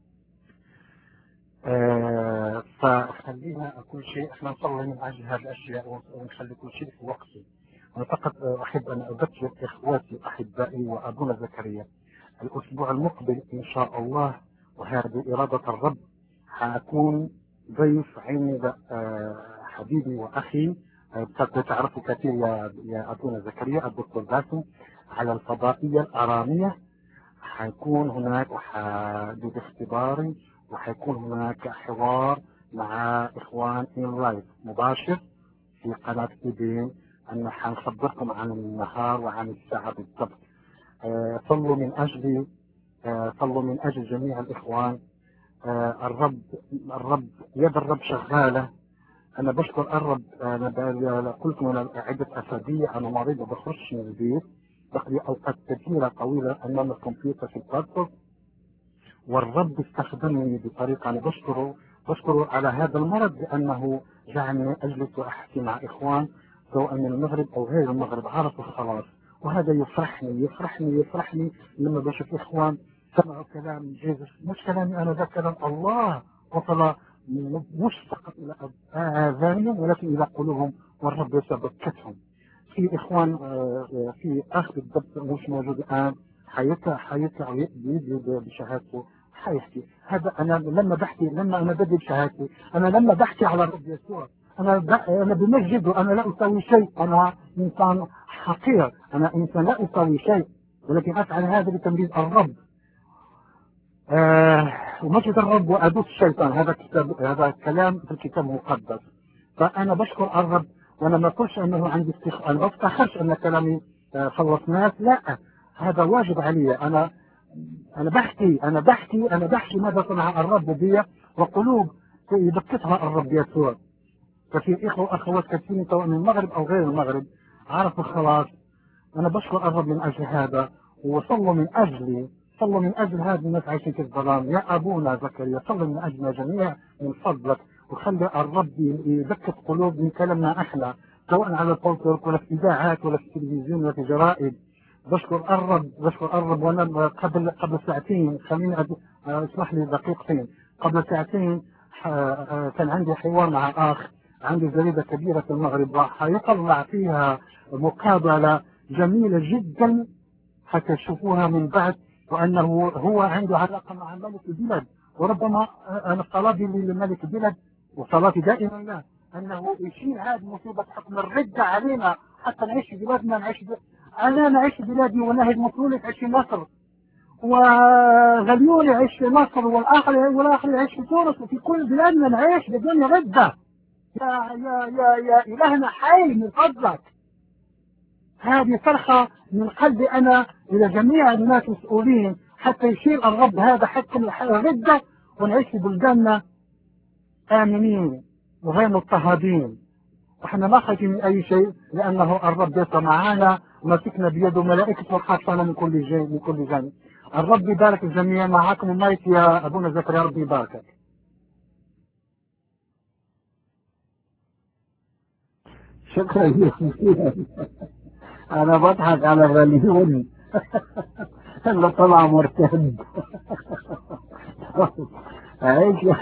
آه فخلينا كل شيء احنا نصلي من اجل هذه الاشياء ونخلي كل شيء في وقته انا فقط آه، احب ان اذكر اخواتي احبائي وابونا زكريا الاسبوع المقبل ان شاء الله وهذه اراده الرب حاكون ضيف عند آه، حبيبي واخي آه، قد تعرفوا كثير يا يا ابونا زكريا الدكتور باسم على الفضائيه الاراميه حيكون هناك وحدود اختباري وحيكون هناك حوار مع اخوان ان لايف مباشر في قناه ايبين ان حنخبركم عن النهار وعن الساعه بالضبط آه، صلوا من اجلي آه، صلوا من اجل جميع الاخوان آه، الرب الرب يد الرب شغاله انا بشكر الرب انا ب- قلت من عده اسابيع انا مريض وبخش من البيت بقضي اوقات كثيره طويله امام الكمبيوتر في اللابتوب والرب استخدمني بطريقه انا بشكره بشكره على هذا المرض لانه جعلني اجلس واحكي مع اخوان سواء من المغرب او غير المغرب عرفوا خلاص وهذا يفرحني يفرحني يفرحني لما بشوف اخوان سمعوا كلام جيزس مش كلامي انا ذا كلام الله وصل مش فقط الى اذانهم ولكن الى قلوبهم والرب يثبتهم في اخوان آه، آه، في اخ بالضبط مش موجود الان حيطلع حيطلع ويدي بشهادته حيحكي هذا انا لما بحكي لما انا بدي بشهادتي انا لما بحكي على الرب يسوع انا ب... انا بمجد وانا لا اسوي شيء انا انسان حقير انا انسان لا اسوي شيء ولكن افعل هذا لتمجيد الرب آه ومجد الرب وادوس الشيطان هذا كتاب هذا كلام في الكتاب المقدس فانا بشكر الرب وانا ما اقولش انه عندي استخ... انا ما بفتخرش ان كلامي آه، خلص ناس لا هذا واجب علي انا انا بحكي انا بحكي انا بحكي ماذا صنع الرب بي وقلوب يبكتها الرب يسوع ففي اخوه واخوات كثيرين سواء من المغرب او غير المغرب عرفوا خلاص انا بشكر الرب من اجل هذا وصلوا من اجلي صلوا من اجل هذه الناس عايشين في الظلام يا ابونا زكريا صلوا من اجلنا جميع من فضلك وخلي الرب يبكت قلوب من كلامنا احنا سواء على البولتورك ولا في اذاعات ولا في التلفزيون ولا في جرائد بشكر الرب بشكر الرب وانا قبل قبل ساعتين خليني أد... آه، اسمح لي دقيقتين قبل ساعتين ح... آه، كان عندي حوار مع اخ عندي جريدة كبيرة في المغرب حيطلع فيها مقابلة جميلة جدا حتى تشوفوها من بعد وأنه هو عنده علاقة مع ملك البلد وربما أنا طلبي لملك البلد وصلاتي دائما له أنه يشيل هذه مصيبة حكم الردة علينا حتى نعيش في بلادنا نعيش ب... أنا نعيش في بلادي ونهي المسؤولية تعيش في مصر وغليون يعيش في مصر والآخر والآخر يعيش في تونس وفي كل بلادنا نعيش بدون ردة يا يا يا يا إلهنا حي من فضلك هذه صرخة من قلبي أنا إلى جميع الناس المسؤولين حتى يشيل الرب هذا حتى الردة ونعيش في بلداننا آمنين وغير مضطهدين احنا ما خايفين من أي شيء لأنه الرب يبقى معانا ومسكنا بيده ملائكته وحاطانا من كل جانب من كل جانب الرب يبارك الجميع معاكم المايك يا أبونا زكريا ربي يباركك شكرا جزيلا انا بضحك على غليون اللي طلع مرتد عيش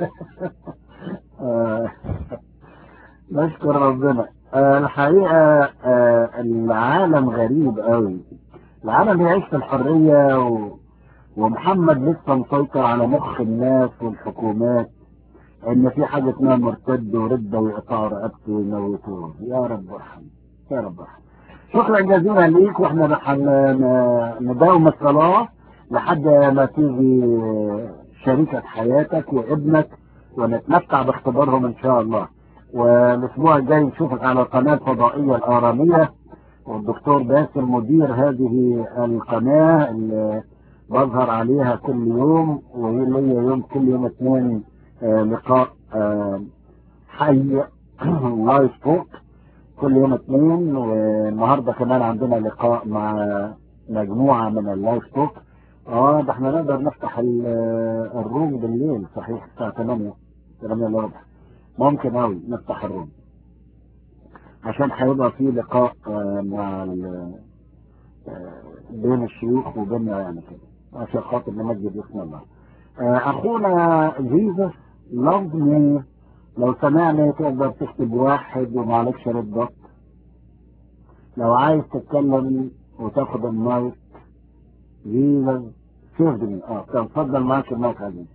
آه، نشكر ربنا آه، الحقيقة آه، العالم غريب قوي العالم يعيش في الحرية و... ومحمد لسه مسيطر على مخ الناس والحكومات ان في حاجة اسمها مرتد ورده ويقطعوا رقبته ويموتوه يا رب ارحم يا رب ارحم شكرا جزيلا ليك واحنا رح ن- نداوم الصلاة لحد ما تيجي شريكة حياتك وابنك ونتمتع باختبارهم ان شاء الله والاسبوع الجاي نشوفك على قناة فضائية الآرامية والدكتور باسل مدير هذه القناة اللي بظهر عليها كل يوم وهي ليا يوم كل يوم اثنين آه، لقاء آه، حي لايف توك كل يوم اثنين والنهارده كمان عندنا لقاء مع مجموعة من اللايف توك اه ده احنا نقدر نفتح ال- الروم بالليل صحيح الساعة 8 8 الا ربع ممكن اوي نفتح الروم عشان هيبقى في لقاء آه، مع ال- آه، بين الشيوخ وبيننا يعني كده عشان خاطر نمجد اسم الله آه، اخونا جيزس لوف مي لو سمعني تقدر تكتب واحد ومعلكش رد لو عايز تتكلم وتاخد المايك جيزس سيفني اه تفضل معاك المايك عزيز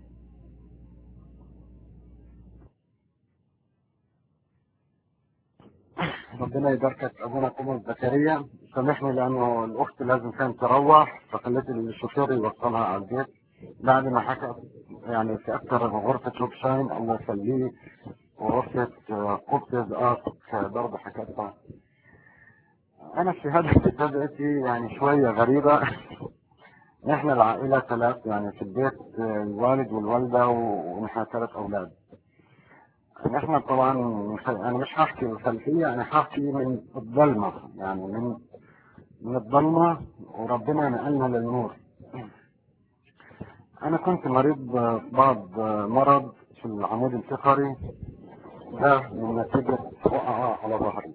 ربنا يباركك ابونا قمر زكريا سامحني لانه الاخت لازم كانت تروح فخليت الشوفير يوصلها على البيت بعد ما حكى يعني في اكثر غرفه لوب شاين الله يخليه وغرفه آه، قبطز ارك برضه حكيتها انا الشهاده بتاعتي يعني شويه غريبه احنا العائله ثلاث يعني في البيت آه، الوالد والوالده ونحن ثلاث اولاد احنا طبعا انا مش هحكي الخلفيه انا هحكي من الظلمه يعني من من الظلمه وربنا نقلنا للنور انا كنت مريض بعض مرض في العمود الفقري ده من نتيجه وقعه على ظهري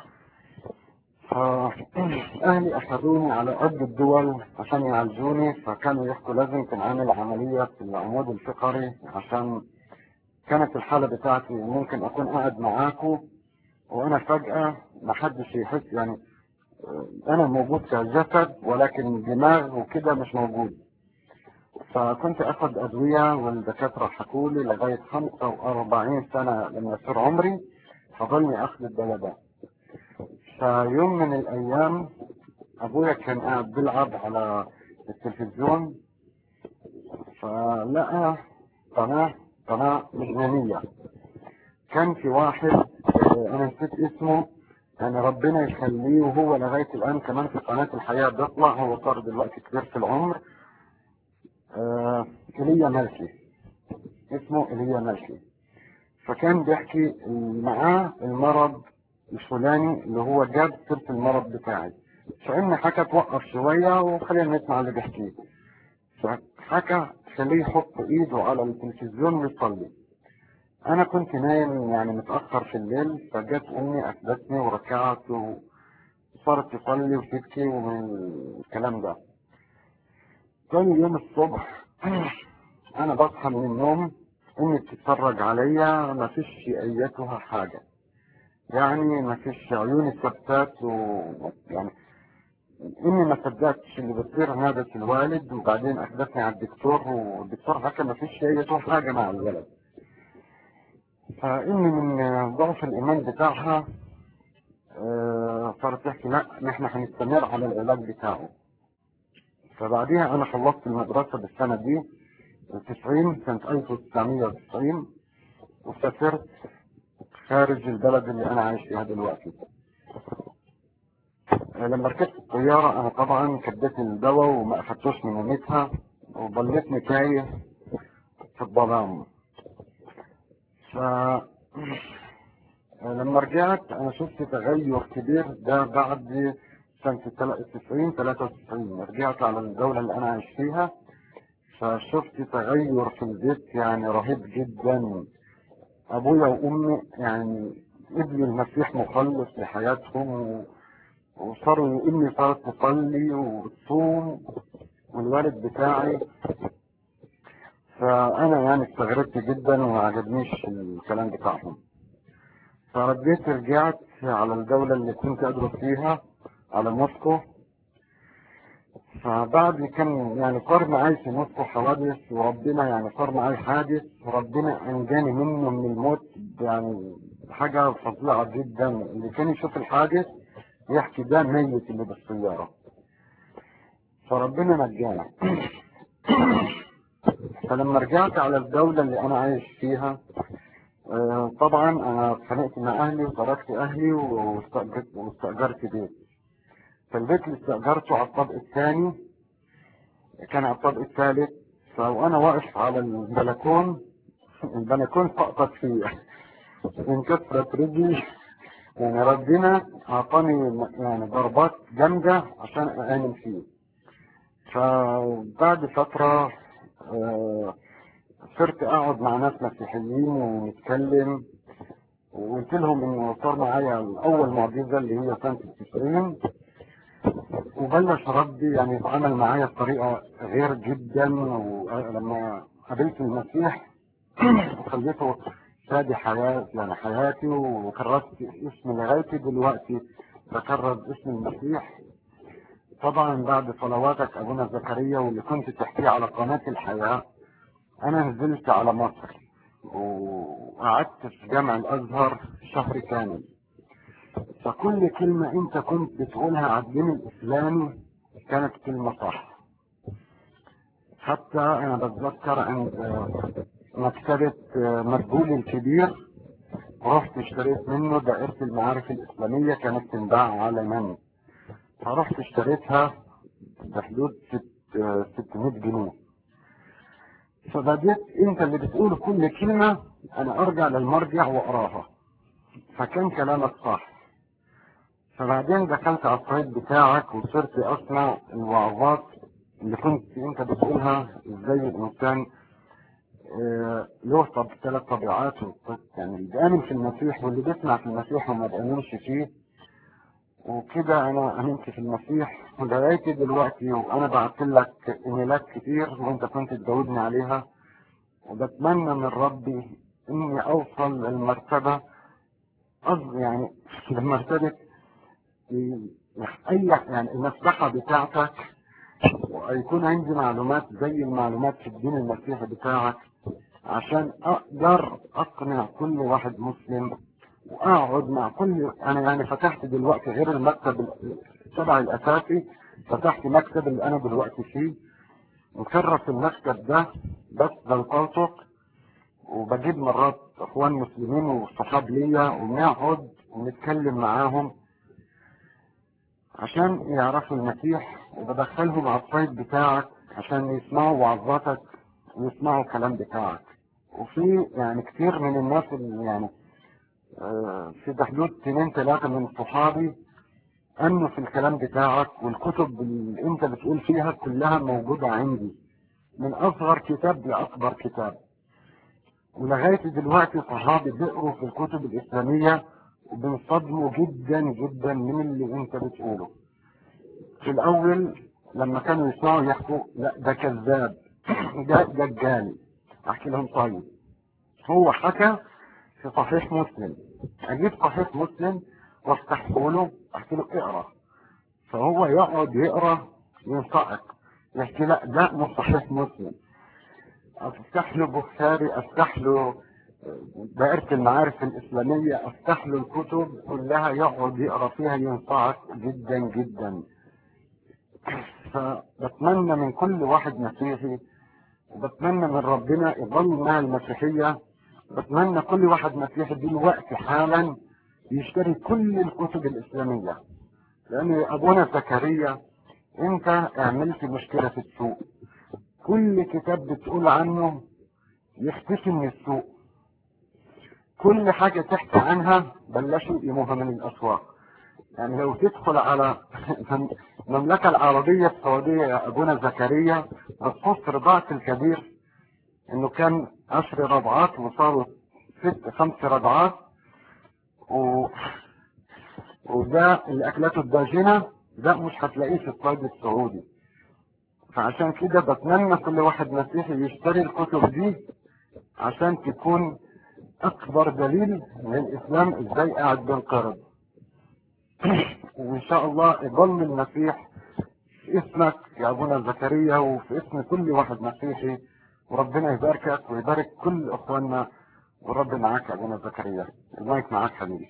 فأهلي أخذوني على قد الدول عشان يعالجوني فكانوا يحكوا لازم تنعمل عملية في العمود الفقري عشان كانت الحالة بتاعتي ممكن أكون قاعد معاكم وأنا فجأة محدش يحس يعني آه، أنا موجود كجسد ولكن دماغ وكده مش موجود فكنت أخذ أدوية والدكاترة حكوا لي لغاية 45 سنة لما يصير عمري فضلني أخذ الدواء ده فيوم من الأيام أبويا كان قاعد بيلعب على التلفزيون فلقى قناة قناة لبنانية كان في واحد آه، أنا نسيت اسمه يعني ربنا يخليه وهو لغاية الآن كمان في قناة الحياة بيطلع هو صار دلوقتي كبير في العمر آه، إيليا ملكي اسمه إيليا ملكي فكان بيحكي معاه المرض الفلاني اللي هو جاب سيرة المرض بتاعي فإن حكى توقف شوية وخلينا نسمع اللي بيحكيه فحكى خليه يحط ايده على التلفزيون ويصلي انا كنت نايم يعني متأخر في الليل فجت امي اخدتني وركعت وصارت تصلي وتبكي ومن الكلام ده تاني يوم الصبح انا بصحى من النوم امي بتتفرج عليا ما فيش ايتها حاجة يعني ما فيش عيوني ثبتات و يعني اني ما صدقتش اللي بتصير نادت الوالد وبعدين اخذتني على الدكتور والدكتور حكى ما فيش اي حاجه مع الولد فاني من ضعف الايمان بتاعها آه، صارت تحكي لا نحن هنستمر على العلاج بتاعه فبعديها انا خلصت المدرسة بالسنة دي 90 سنة 1990 وسافرت خارج البلد اللي انا عايش فيها دلوقتي لما ركبت الطيارة انا طبعا كبيت الدواء وما اخدتوش من قيمتها وضليتني تايه في الظلام ف لما رجعت انا شفت تغير كبير ده بعد سنة 90 93 رجعت على الدولة اللي انا عايش فيها فشفت تغير في البيت يعني رهيب جدا ابويا وامي يعني ابن المسيح مخلص لحياتهم و... وصاروا امي صارت تصلي وتصوم والوالد بتاعي فانا يعني استغربت جدا وما عجبنيش الكلام بتاعهم فرديت رجعت على الدولة اللي كنت ادرس فيها على موسكو فبعد كان يعني صار معي في موسكو حوادث وربنا يعني صار معي حادث وربنا انجاني منه من الموت يعني حاجة فظيعة جدا اللي كان يشوف الحادث يحكي ده ميت اللي بالسيارة فربنا نجانا فلما رجعت على الدولة اللي انا عايش فيها آه، طبعا انا اتخانقت مع اهلي وتركت اهلي واستأجرت واستأجرت بيت فالبيت اللي استأجرته على الطابق الثاني كان على الطابق الثالث فوانا واقف على البلكون البلكون سقطت فيا انكسرت رجلي يعني ربنا اعطاني يعني ضربات جامدة عشان اامن فيه فبعد فترة آه، صرت اقعد مع ناس مسيحيين ونتكلم وقلت لهم انه صار معايا اول معجزة اللي هي سنة التسعين وبلش ربي يعني يتعامل معايا بطريقة غير جدا ولما قابلت المسيح خليته شادي حياة يعني حياتي وكرست اسم لغايتي دلوقتي بكرر اسم المسيح طبعا بعد صلواتك ابونا زكريا واللي كنت تحكيه على قناة الحياة انا نزلت على مصر وقعدت في جامع الازهر شهر كامل فكل كلمة انت كنت بتقولها على الدين الاسلامي كانت كلمة صح حتى انا بتذكر عند مكتبة مدبول الكبير رحت اشتريت منه دائرة المعارف الاسلامية كانت تنباع عالميا فرحت اشتريتها بحدود ست 600 جنيه فبديت انت اللي بتقول كل كلمة انا ارجع للمرجع واقراها فكان كلامك صح فبعدين دخلت على الصعيد بتاعك وصرت اسمع الوعظات اللي كنت انت بتقولها ازاي الانسان آه، له طب ثلاث طبيعات يعني اللي بيامن في المسيح واللي بيسمع في المسيح وما بيامنش فيه وكده انا امنت في المسيح ولغايه دلوقتي وانا بعت لك ايميلات كتير وانت كنت تجاوبني عليها وبتمنى من ربي اني اوصل للمرتبه قصدي يعني لمرتبه اي يعني المسبحه بتاعتك ويكون عندي معلومات زي المعلومات في الدين المسيحي بتاعك عشان اقدر اقنع كل واحد مسلم واقعد مع كل انا يعني فتحت دلوقتي غير المكتب تبع الاساسي فتحت مكتب اللي انا دلوقتي فيه وكرس المكتب ده بس بالقلطق وبجيب مرات اخوان مسلمين وصحاب ليا ونقعد ونتكلم معاهم عشان يعرفوا المسيح وبدخلهم على الصيد بتاعك عشان يسمعوا وعظاتك ويسمعوا الكلام بتاعك وفي يعني كتير من الناس اللي يعني آه، في بحدود اثنين ثلاثة من صحابي أنه في الكلام بتاعك والكتب اللي أنت بتقول فيها كلها موجودة عندي من أصغر كتاب لأكبر كتاب ولغاية دلوقتي صحابي بيقروا في الكتب الإسلامية وبينصدموا جدا جدا من اللي أنت بتقوله في الأول لما كانوا يسمعوا يحكوا لا ده كذاب ده دجال أحكي لهم طيب هو حكى في صحيح مسلم اجيب صحيح مسلم وافتحه له احكي له اقرا فهو يقعد يقرا ينصعق يحكي لا لا مش صحيح مسلم افتح له بخاري افتح له دائرة المعارف الإسلامية أفتح له الكتب كلها يقعد يقرأ فيها ينصعق جدا جدا فبتمنى من كل واحد مسيحي وبتمنى من ربنا يظل مع المسيحية بتمنى كل واحد مسيحي دلوقتي حالا يشتري كل الكتب الإسلامية لأن أبونا زكريا أنت عملت مشكلة في السوق كل كتاب بتقول عنه يختفي من السوق كل حاجة تحكي عنها بلشوا يقيموها من الأسواق يعني لو تدخل على المملكة العربية السعودية يا أبونا زكريا بتخص رضاعة الكبير إنه كان عشر رضعات وصاروا ست خمس رضعات و... وده اللي أكلته الداجنة ده مش هتلاقيه في الصيد السعودي فعشان كده بتمنى كل واحد مسيحي يشتري الكتب دي عشان تكون أكبر دليل للإسلام إزاي قاعد بينقرض وإن شاء الله يظل المسيح في اسمك يا أبونا زكريا وفي اسم كل واحد مسيحي وربنا يباركك ويبارك كل إخواننا ورب معاك يا أبونا زكريا المايك معاك حبيبي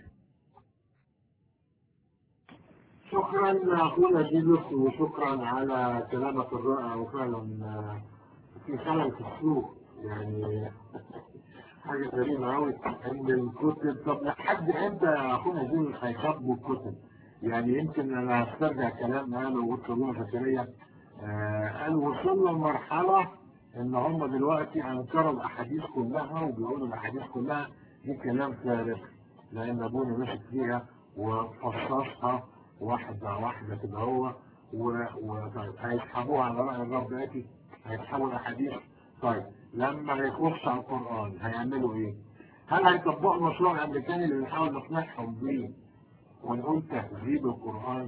شكرا اخونا جيلوس وشكرا على كلامك الرائع وفعلا آه، في خلل في السوق يعني حاجه غريبه قوي ان الكتب طب لحد امتى يا اخونا جيلوس هيخبوا الكتب؟ يعني يمكن انا هسترجع كلام قاله وقلت ابونا زكريا آه، قال وصلنا لمرحله ان هم دلوقتي انكروا الاحاديث كلها وبيقولوا الاحاديث كلها دي كلام فارغ لان ابونا مسك فيها وفصصها واحدة واحدة كده هو و... و... طيب هيسحبوها على رأي الرب ياتي هيسحبوا الأحاديث طيب لما يخش على القرآن هيعملوا إيه؟ هل هيطبقوا المشروع الأمريكاني اللي بنحاول نقنعهم بيه ونقول تهذيب القرآن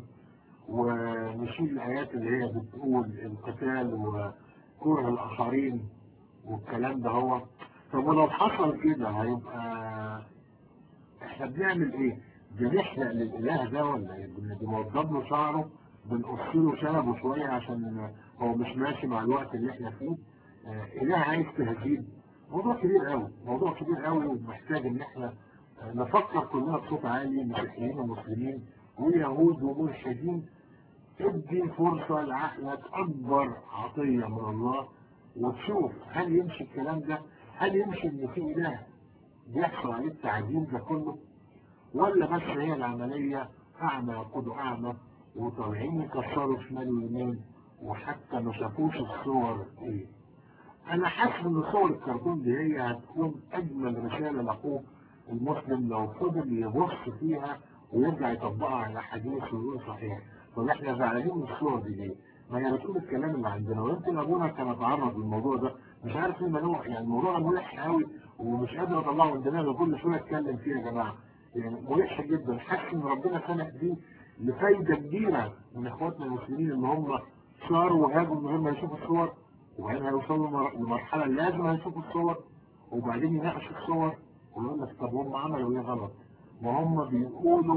ونشيل الآيات اللي هي بتقول القتال وكره الآخرين والكلام ده هو طب ولو حصل كده هيبقى احنا بنعمل ايه؟ بنحلق للاله ده ولا ايه؟ بن- بنوضب له شعره بنقص له شنبه شويه عشان هو مش ماشي مع الوقت اللي احنا فيه آه، اله عايز تهذيب موضوع كبير قوي موضوع كبير قوي ومحتاج ان احنا آه، نفكر كلنا بصوت عالي مسيحيين ومسلمين ويهود وملحدين ادي فرصة لعقلك أكبر عطية من الله وتشوف هل يمشي الكلام ده هل يمشي إن في إله بيحصل عليه التعديل ده كله ولا بس هي العملية أعمى يقودوا أعمى وطالعين يكسروا شمال ويمين وحتى ما شافوش الصور إيه أنا حاسس إن صور الكرتون دي هي هتكون أجمل رسالة لأخوه المسلم لو فضل يبص فيها ويرجع يطبقها على حديث ويقول صحيح طب احنا زعلانين من الصور دي ليه؟ ما هي بتقول الكلام اللي عندنا ويمكن ابونا كان اتعرض للموضوع ده مش عارف ايه منوع يعني الموضوع ملح قوي ومش قادر اطلعه من دماغي كل شويه اتكلم فيه يا جماعه يعني ملح جدا حاسس ان ربنا سمح بيه لفايده كبيره من اخواتنا المسلمين اللي هم صاروا وهاجوا من غير ما يشوفوا الصور وبعدين هيوصلوا لمر- لمرحله لازم هيشوفوا الصور وبعدين يناقشوا الصور ويقول لك طب هم عملوا ايه غلط؟ وهم بيقولوا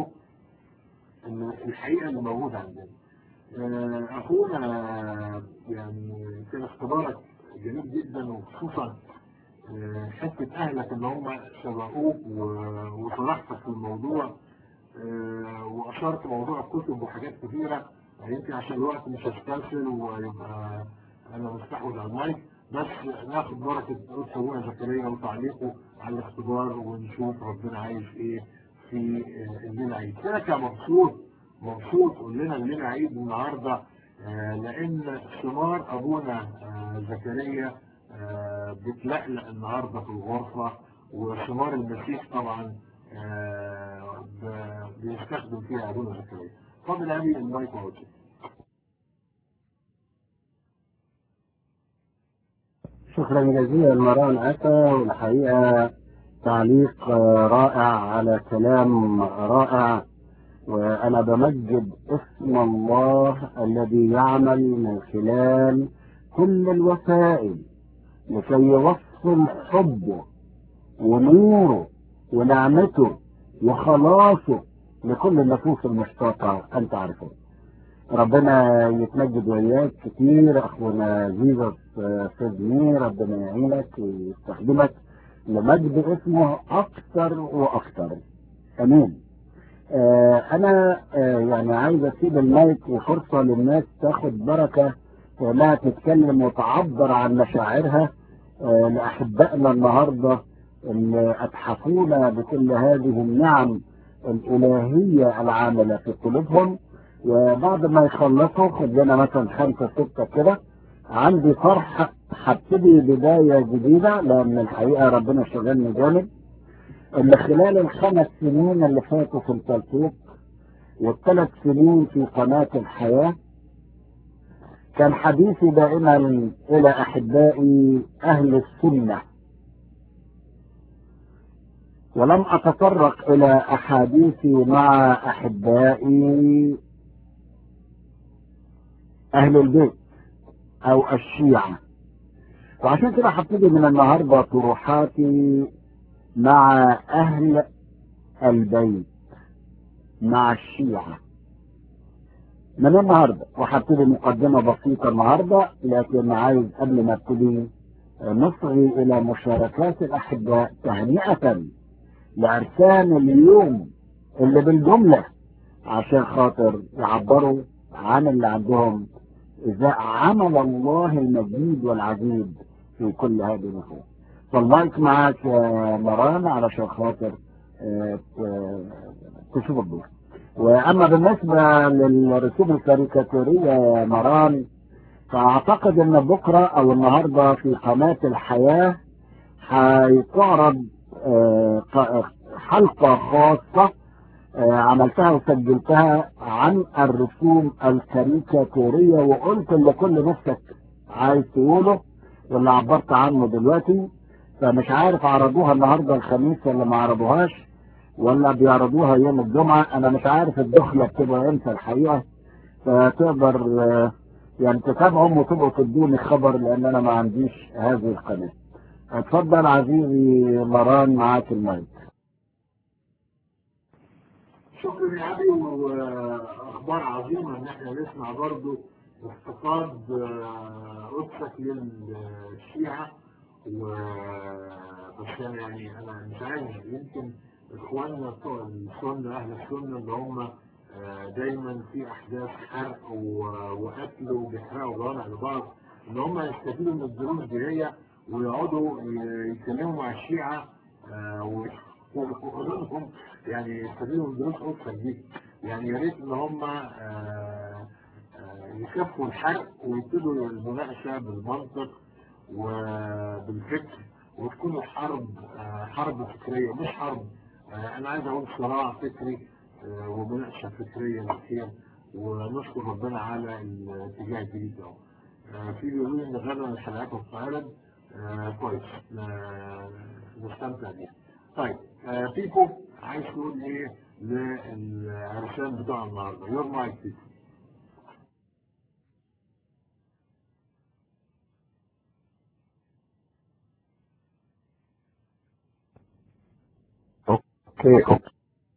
ان الحقيقه اللي موجوده عندنا. آه، اخونا يعني كان اختبارك جميل جدا وخصوصا آه، حته اهلك ان هم سبقوك و- وصلحتك في الموضوع آه، واشرت موضوع الكتب وحاجات كثيره يمكن عشان الوقت مش هسترسل ويبقى انا مستحوذ على المايك بس ناخد بركه قدس ابونا زكريا وتعليقه على الاختبار ونشوف ربنا عايز ايه في آه، الليله عيد. انا كان مبسوط مبسوط قول لنا الليله عيد النهارده آه، لان ثمار ابونا آه، زكريا آه، بتلقلق النهارده في الغرفه وثمار المسيح طبعا آه، ب- بيستخدم فيها ابونا زكريا. اتفضل يا ابي المايك موجود. شكرا جزيلا مران أتى والحقيقة تعليق آه، رائع على كلام رائع وأنا بمجد اسم الله الذي يعمل من خلال كل الوسائل لكي يوصل حبه ونوره ونعمته وخلاصه لكل النفوس المشتاقة أنت عارفه ربنا يتمجد وياك كتير اخونا جيزس آه، سيدني ربنا يعينك ويستخدمك لمجد اسمه اكثر واكثر امين آه، انا آه، يعني عايز اسيب المايك وفرصة للناس تاخد بركة انها تتكلم وتعبر عن مشاعرها آه، لاحبائنا النهارده اللي اتحفونا بكل هذه النعم الالهيه العامله في قلوبهم وبعد ما يخلصوا خد لنا مثلا خمسه سته كده عندي فرح هبتدي بدايه جديده لان الحقيقه ربنا شغلني جامد اللي خلال الخمس سنين اللي فاتوا في التلفيق والثلاث سنين في قناه الحياه كان حديثي دائما الى احبائي اهل السنه ولم اتطرق الى احاديثي مع احبائي اهل البيت او الشيعه وعشان كده هبتدي من النهارده طروحاتي مع اهل البيت مع الشيعه من النهارده وهبتدي مقدمه بسيطه النهارده لكن عايز قبل ما ابتدي نصغي الى مشاركات الاحباء تهنئه لاركان اليوم اللي بالجمله عشان خاطر يعبروا عن اللي عندهم اذا عمل الله المجيد والعجيب في كل هذه النفوس فالمايك معاك يا مران علشان خاطر آه، ت- تشوف الدور واما بالنسبه للرسوم الكاريكاتوريه يا مران فاعتقد ان بكره او النهارده في قناه الحياه هيتعرض آه، ق- حلقه خاصه آه، عملتها وسجلتها عن الرسوم الكاريكاتوريه وقلت اللي كل نفسك عايز تقوله واللي عبرت عنه دلوقتي فمش عارف عرضوها النهارده الخميس ولا ما عرضوهاش ولا بيعرضوها يوم الجمعة أنا مش عارف الدخلة بتبقى إمتى الحقيقة فتقدر آه، يعني تتابعهم وتبقوا تدوني خبر لأن أنا ما عنديش هذه القناة اتفضل عزيزي مران معاك المايك شكرا يا ابي واخبار عظيمه ان احنا نسمع برضو افتقاد آه، قدسك للشيعه و بس أنا يعني انا مش عارف يمكن اخواننا بتوع السنه اهل السنه اللي هم آه، دايما في احداث حرق و- وقتل وبيحرقوا جوامع لبعض ان هم يستفيدوا من الدروس دي هي ويقعدوا ي- يتكلموا مع الشيعه آه، و- ويقولوا لهم يعني يستفيدوا من دروس قدسك دي يعني يا ريت ان هم آه، آه، يكفوا الحرق ويبتدوا المناقشه بالمنطق وبالفكر وتكون الحرب آه، حرب فكريه مش حرب آه، انا عايز اقول صراع فكري آه، ومناقشه فكريه للخير ونشكر ربنا على الاتجاه الجديد ده آه، في بيقولوا لي ان غدا الحلقات هتتعرض آه، كويس آه، نستمتع بيها طيب آه، بيكو عايز تقول ايه للعرسان بتوع النهارده يور مايك بيكو اوكي اوكي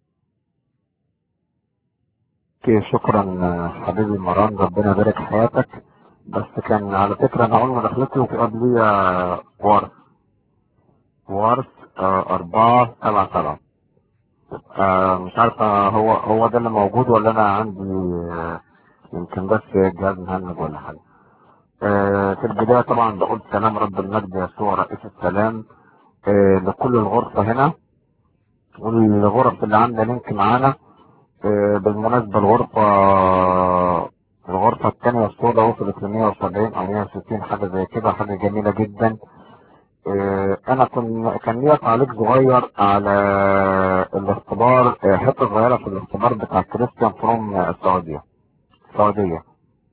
شكرا حبيبي مران ربنا يبارك في حياتك بس كان على فكرة انا اول ما دخلتي وفي قبليها ورث ورث آه، أربعة سبعة سبعة آه، مش عارفة هو هو ده اللي موجود ولا أنا عندي آه، يمكن بس جهاز مهنج ولا حاجة آه، في البداية طبعا بقول سلام رب المجد يسوع رئيس السلام آه، لكل الغرفة هنا والغرف اللي عاملة لينك معانا آه، بالمناسبة الغرفة الغرفة الثانية السوداء وصلت ل 170 أو 160 حاجة زي كده حاجة جميلة جدا آه، أنا كن كان ليا تعليق صغير على الاختبار آه، حتة صغيرة في الاختبار بتاع كريستيان فروم السعودية السعودية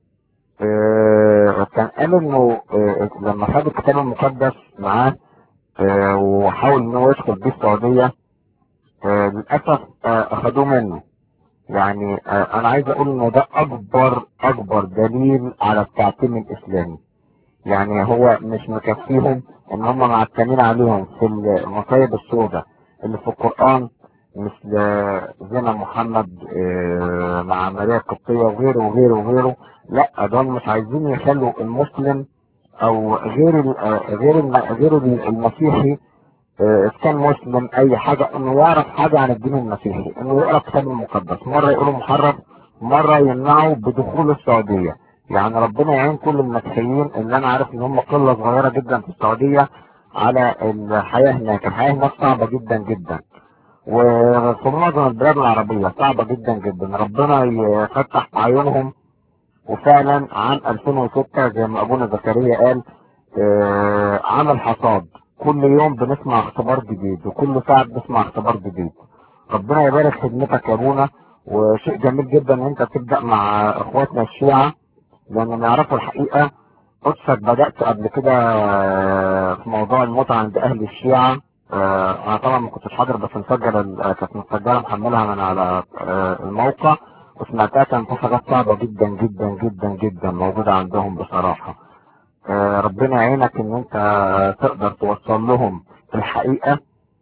آه، كان قال إنه آه، لما خد الكتاب المقدس معاه آه، وحاول إن هو يدخل بيه السعودية آه، للأسف آه، أخدوه منه يعني آه، أنا عايز أقول إن ده أكبر أكبر دليل على التعتيم الإسلامي يعني هو مش مكفيهم إن هم معتمين عليهم في المصايب السوداء اللي في القرآن مثل زنا محمد آه، مع ماريا القبطية وغيره وغيره وغيره لا دول مش عايزين يخلوا المسلم او غير ال- آه، غير الم- غير المسيحي آه، إذا كان مسلم أي حاجة إنه يعرف حاجة عن الدين المسيحي إنه يقرأ الكتاب المقدس مرة يقولوا محرم مرة يمنعوا بدخول السعودية يعني ربنا يعين كل المسيحيين اللي أنا عارف إن هم قلة صغيرة جدا في السعودية على الحياة هناك الحياة هناك صعبة جدا جدا وفي معظم البلاد العربية صعبة جدا جدا ربنا يفتح عيونهم وفعلا عام 2006 زي ما ابونا زكريا قال آه، عام الحصاد كل يوم بنسمع اختبار جديد وكل ساعة بنسمع اختبار جديد ربنا يبارك خدمتك يا ابونا وشيء جميل جدا ان انت تبدأ مع اخواتنا الشيعة لانهم يعرفوا الحقيقة قدسك بدأت قبل كده آه، في موضوع الموت عند اهل الشيعة آه، انا طبعا ما كنتش حاضر بس مسجل ال- آه، كانت مسجلة محملها من على آه، الموقع وسمعتها كانت في حاجات صعبة جدا جدا جدا جدا موجودة عندهم بصراحة آه، ربنا يعينك ان انت تقدر توصل لهم الحقيقة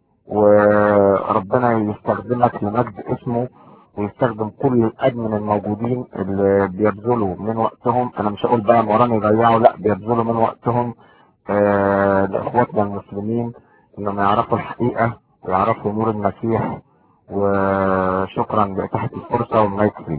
وربنا يستخدمك لمجد اسمه ويستخدم كل الادمن الموجودين اللي بيبذلوا من وقتهم انا مش هقول بقى مران يضيعوا لا بيبذلوا من وقتهم آه، لاخواتنا المسلمين انهم يعرفوا الحقيقة ويعرفوا نور المسيح وشكرا لإتاحة الفرصة والمايك فري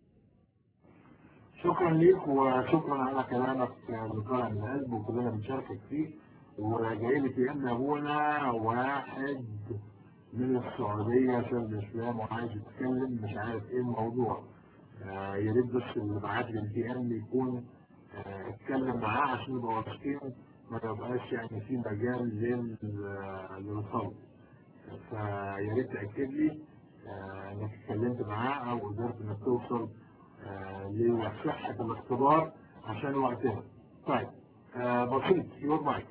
شكرا ليك وشكرا على كلامك اللي طالع من القلب وكلنا بنشاركك فيه وجاي لي في ان ابونا واحد من السعوديه شاب الاسلام وعايز يتكلم مش عارف ايه الموضوع آه يا ريت بس اللي بعت لي الدي ام يكون آه اتكلم معاه عشان نبقى واثقين ما يبقاش يعني في مجال لل للخلط فيا ريت تاكد لي آه انك اتكلمت معاه او قدرت انك توصل آه، لصحة الاختبار عشان وقتها. طيب آه، بسيط يور مايك.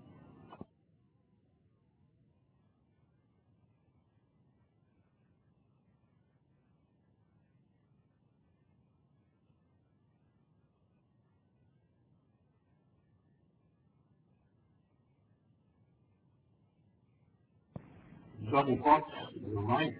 Johnny Fox, your mic.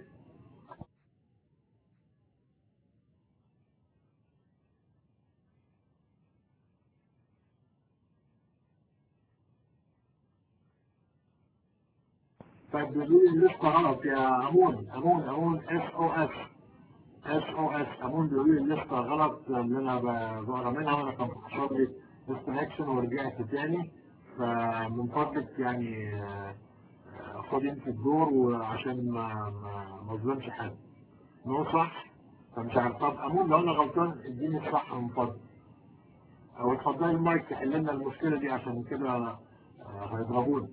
طيب بيقولوا لي لسه غلط يا امون امون امون اس او اس اس او اس امون بيقولوا لي لسه غلط اللي انا ب- بقرا منها وانا كان حصل لي ديسكونكشن ورجعت تاني فمن فضلك يعني آه، آه، خد انت الدور وعشان ما ما ما اظلمش حد نو صح فمش عارف طب امون لو انا غلطان اديني الصح من فضلك او اتفضلي المايك تحل لنا المشكله دي عشان كده آه، هيضربوني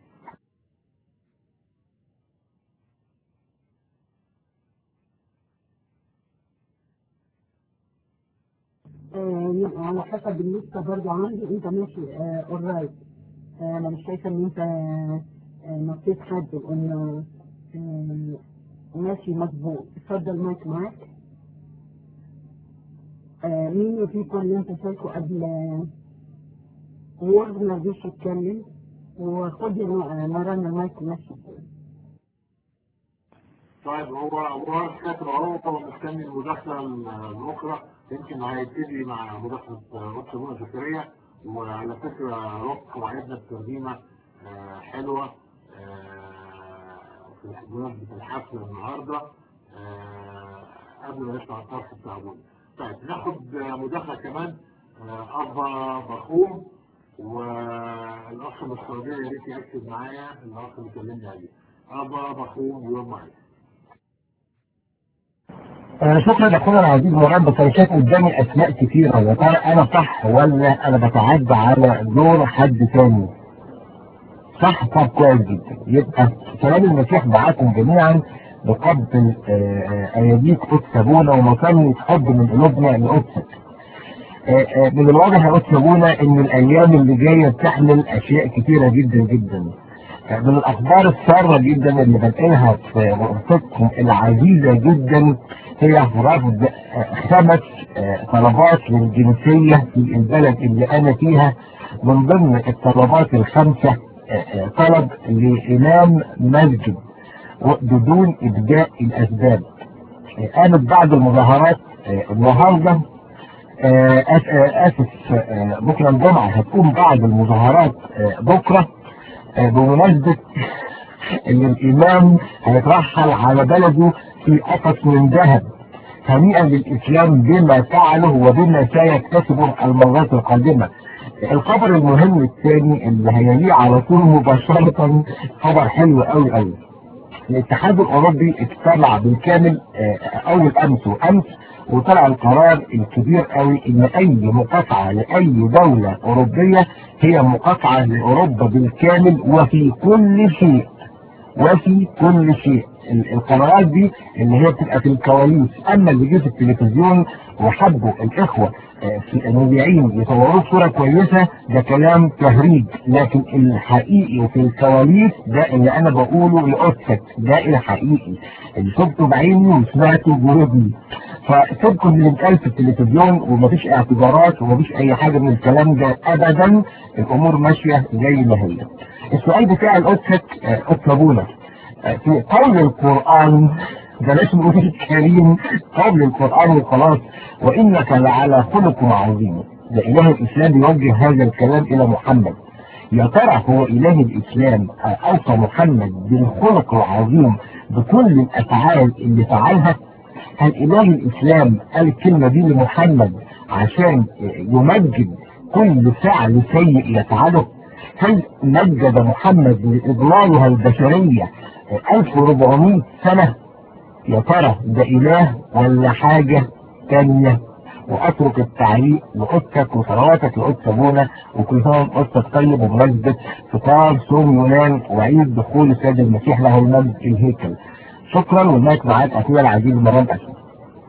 آه، يبقى على حسب الليسته برضه عندي انت ماشي اورايت انا مش شايفه ان انت آه، آه، نطيت حد لانه آه، ماشي مظبوط اتفضل مايك معاك آه، مين فيكم اللي انت شايفه قبل وورد ما رضيش يتكلم وخد يا مران المايك ماشي طيب هو هو كاتب اهو هو مستني المداخله الاخرى يمكن هيبتدي مع مداخله روك سابونا زكريا وعلى فكره روك وعدنا بترجمه آه، حلوه آه، في بمناسبه الحفل النهارده آه، قبل ما نسمع الطرح بتاع ابونا. طيب ناخد آه، مداخله كمان آه، ابا بخوم والاخ من السعوديه يا ريت يركز معايا الاخ اللي كلمني عليه. ابا بخوم يوم معايا. آه، شكرا لاخونا العزيز مراد بس انا شايف قدامي اسماء كثيره يا ترى انا صح ولا انا بتعدى على دور حد تاني صح طب كويس جدا يبقى سلام المسيح معاكم جميعا بقبل آه، آه، اياديك قدس ابونا ومصلي حب من قلوبنا لقدسك آه، آه، من الواضح يا قدس ابونا ان الايام اللي جايه بتحمل اشياء كثيره جدا جدا آه، من الاخبار الساره جدا اللي بنقلها في غرفتكم العزيزه جدا هي رفض آه، خمس آه، طلبات للجنسيه في البلد اللي انا فيها من ضمن الطلبات الخمسه آه، آه، طلب لامام مسجد بدون ابداء الاسباب آه، قامت بعض المظاهرات آه، النهارده آه، آس- آه، اسف آه، بكره الجمعه هتقوم بعض المظاهرات آه، بكره آه، بمناسبه ان الامام هيترحل على بلده في قفص من ذهب هنيئا للاسلام بما فعله وبما سيكتسبه المرات القادمه الخبر المهم الثاني اللي هيليه على طول مباشرة خبر حلو قوي قوي الاتحاد الاوروبي اجتمع بالكامل آه، اول امس وامس وطلع القرار الكبير قوي ان اي مقاطعة لاي دولة اوروبية هي مقاطعة لاوروبا بالكامل وفي كل شيء وفي كل شيء ال- القرارات دي اللي هي بتبقى في الكواليس اما اللي جه في التلفزيون وحبوا الاخوه آه، في المذيعين يصوروا صوره كويسه ده كلام تهريج لكن الحقيقي وفي الكواليس ده اللي انا بقوله لاختك ده الحقيقي اللي شفته بعيني وسمعته بودني فسيبكم من اللي اتقال في التلفزيون ومفيش اعتبارات ومفيش اي حاجه من الكلام ده ابدا الامور ماشيه زي ما هي السؤال بتاع الاوتسك اطلبونا في قول القرآن بلاش نقول الكريم قول القرآن وخلاص وإنك لعلى خلق عظيم ده إله الإسلام يوجه هذا الكلام إلى محمد يا ترى هو إله الإسلام أوصى محمد بالخلق العظيم بكل الأفعال اللي فعلها هل إله الإسلام قال الكلمة دي لمحمد عشان يمجد كل فعل سيء يفعله هل مجد محمد لإضلالها البشرية 1400 سنة يا ترى ده إله ولا حاجة تانية وأترك التعليق لأختك وثرواتك لأخت أبونا وكل سنة أختك طيب وبمناسبة فطار صوم يونان وعيد دخول السيد المسيح له المجد الهيكل شكرا والمايك معاك أخويا العزيز مرام أسود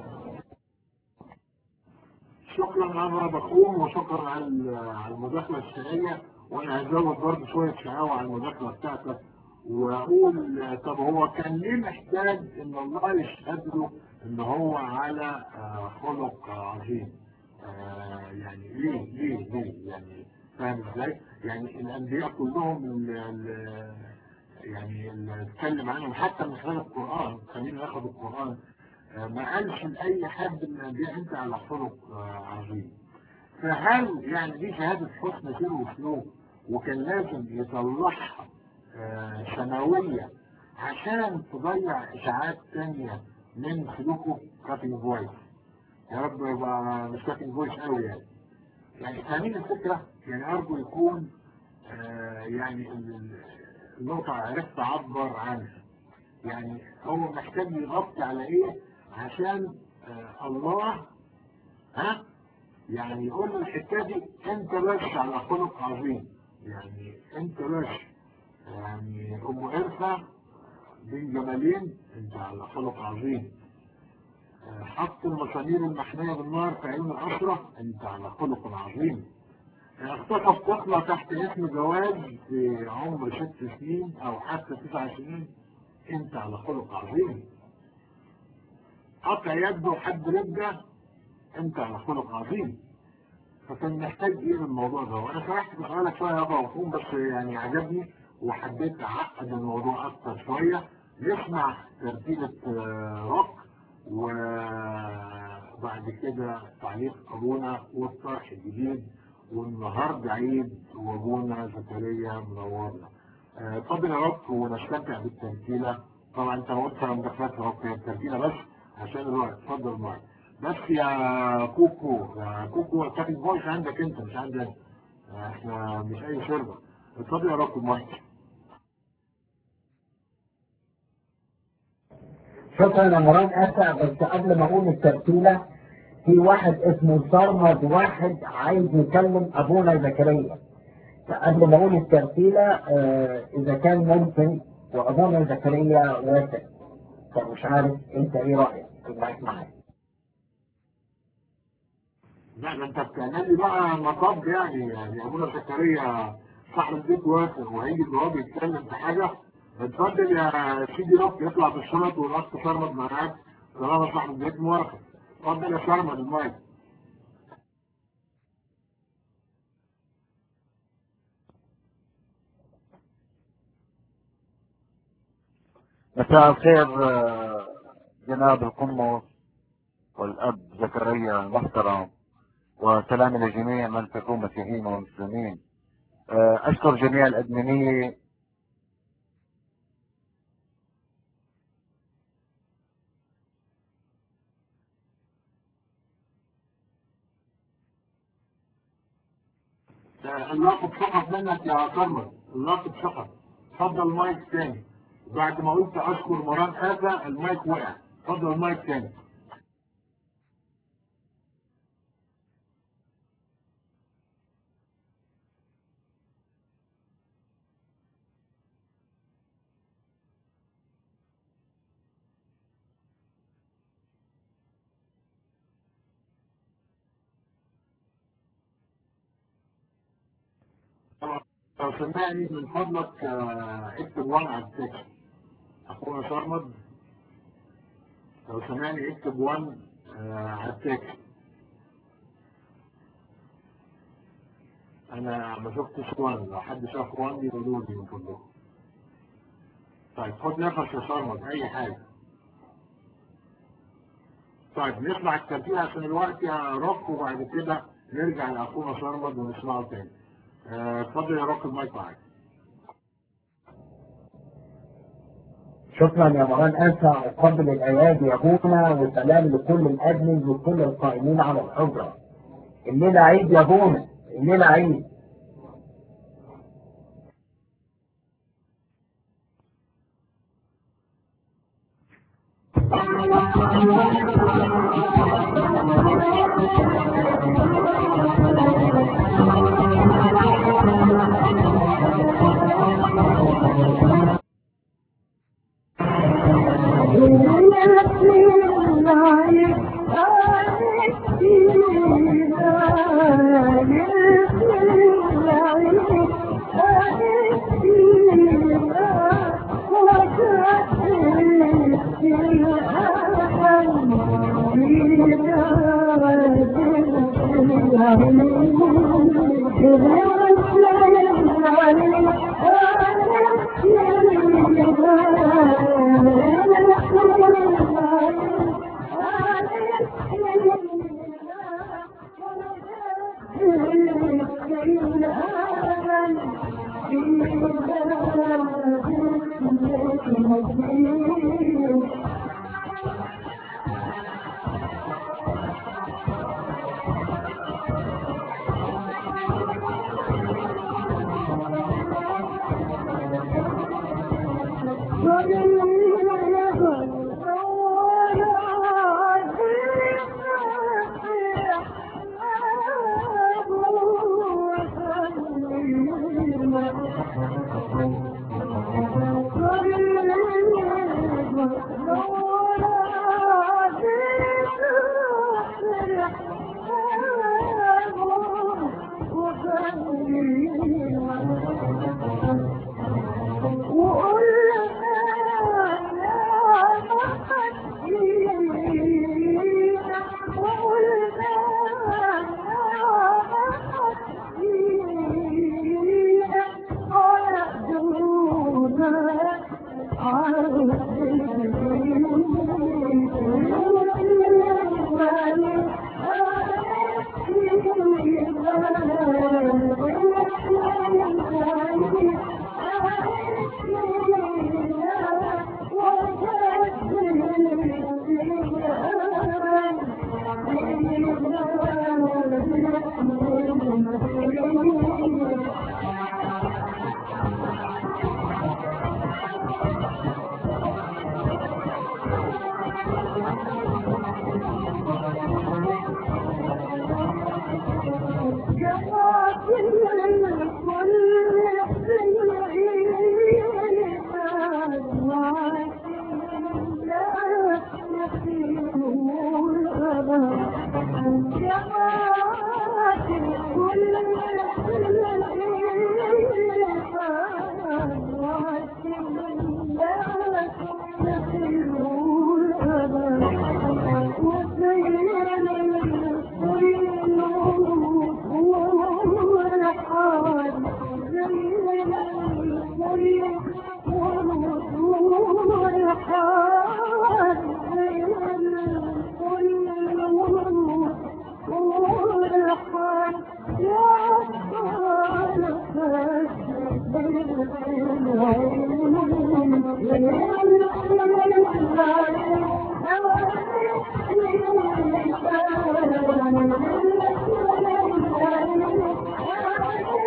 شكرا عمرو بخوم وشكرا على على المداخله الشقيه وانا هزود برضه شويه شقاوه على المداخله بتاعتك واقول طب هو كان ليه محتاج ان الله يشهد له ان هو على آه، خلق عظيم آه، يعني ليه ليه ليه يعني فاهم ازاي؟ يعني الانبياء كلهم ال- ال- يعني اللي اتكلم عنهم حتى من خلال القران خلينا ناخد القران آه، ما قالش لاي حد من الانبياء انت على خلق آه، عظيم فهل يعني دي شهاده حسن سير وسلوك وكان لازم يطلعها آه، سنوية عشان تضيع إشاعات تانية من سلوكه كاتنج فويس يا رب يبقى مش كاتنج فويس قوي يعني يعني فاهمين الفكرة يعني أرجو يكون آه، يعني ال- ال- النقطة عرفت أعبر عنها يعني هو محتاج يغطي على إيه عشان آه، الله ها يعني يقول له الحتة دي أنت بس على خلق عظيم يعني أنت بس يعني أم إرفع بين جمالين أنت على خلق عظيم آه، حط المسامير المحمية بالنار في عين الأسرة أنت على خلق عظيم آه، اختطف طفلة تحت اسم جواز في عمر ست سنين أو حتى تسع سنين أنت على خلق عظيم قطع يده حد رجة أنت على خلق عظيم فكان محتاج ايه من الموضوع ده وانا شرحت في سؤالك شويه يا ابو مفهوم بس يعني عجبني وحبيت اعقد الموضوع اكتر شويه نسمع ترتيبه آه، روك وبعد كده تعليق ابونا والطرح الجديد والنهارده عيد وابونا زكريا منورنا آه، اتفضل يا روك ونستمتع بالتمثيله طبعا انت قلت انا مدخلات يا روك هي التمثيله بس عشان الوقت اتفضل معاك بس يا كوكو يا كوكو الكابتن فويس عندك انت مش عندنا احنا مش اي شربة اتفضل يا رب المايك شكرا يا مراد اسع بس قبل ما اقول الترتيله في واحد اسمه صرمد واحد عايز يكلم ابونا زكريا فقبل ما اقول الترتيله آه اذا كان ممكن وابونا زكريا وافق فمش عارف انت ايه رايك المايك معاك لا ده انت بتعمل لي بقى مطب يعني يعني ابونا زكريا صاحب البيت وافق وهيجي الجواب يتكلم في حاجه اتفضل يا سيدي روك يطلع بالشنط والاخت شرمد معاك طالما صاحب البيت موافق اتفضل يا شرمد المايك مساء الخير آه، جناب القمص والأب زكريا المحترم وسلام لجميع من تكون مسيحيين ومسلمين آه، أشكر جميع الأدمنية آه، اللقب سقط منك يا كرمل اللقب سقط اتفضل المايك تاني بعد ما قلت اشكر مران هذا المايك وقع اتفضل المايك تاني طبعا لو سمعني من فضلك آه، اكتب وان على التكست اخونا شرمد لو سمعني اكتب وان آه، على التكست انا ما شفتش وان لو حد شاف وان يقولوا لي من فضلكم طيب خد نفس يا شرمد اي حاجه طيب نسمع الترتيب عشان الوقت يا روك وبعد كده نرجع لاخونا شرمد ونسمعه تاني آه، اتفضل يا روك المايك معاك شكرا يا مران أنسى أقبل الأيادي يا بونا وسلام لكل الأدمن وكل القائمين على الحجرة الليلة عيد يا بونا الليلة عيد Thank you.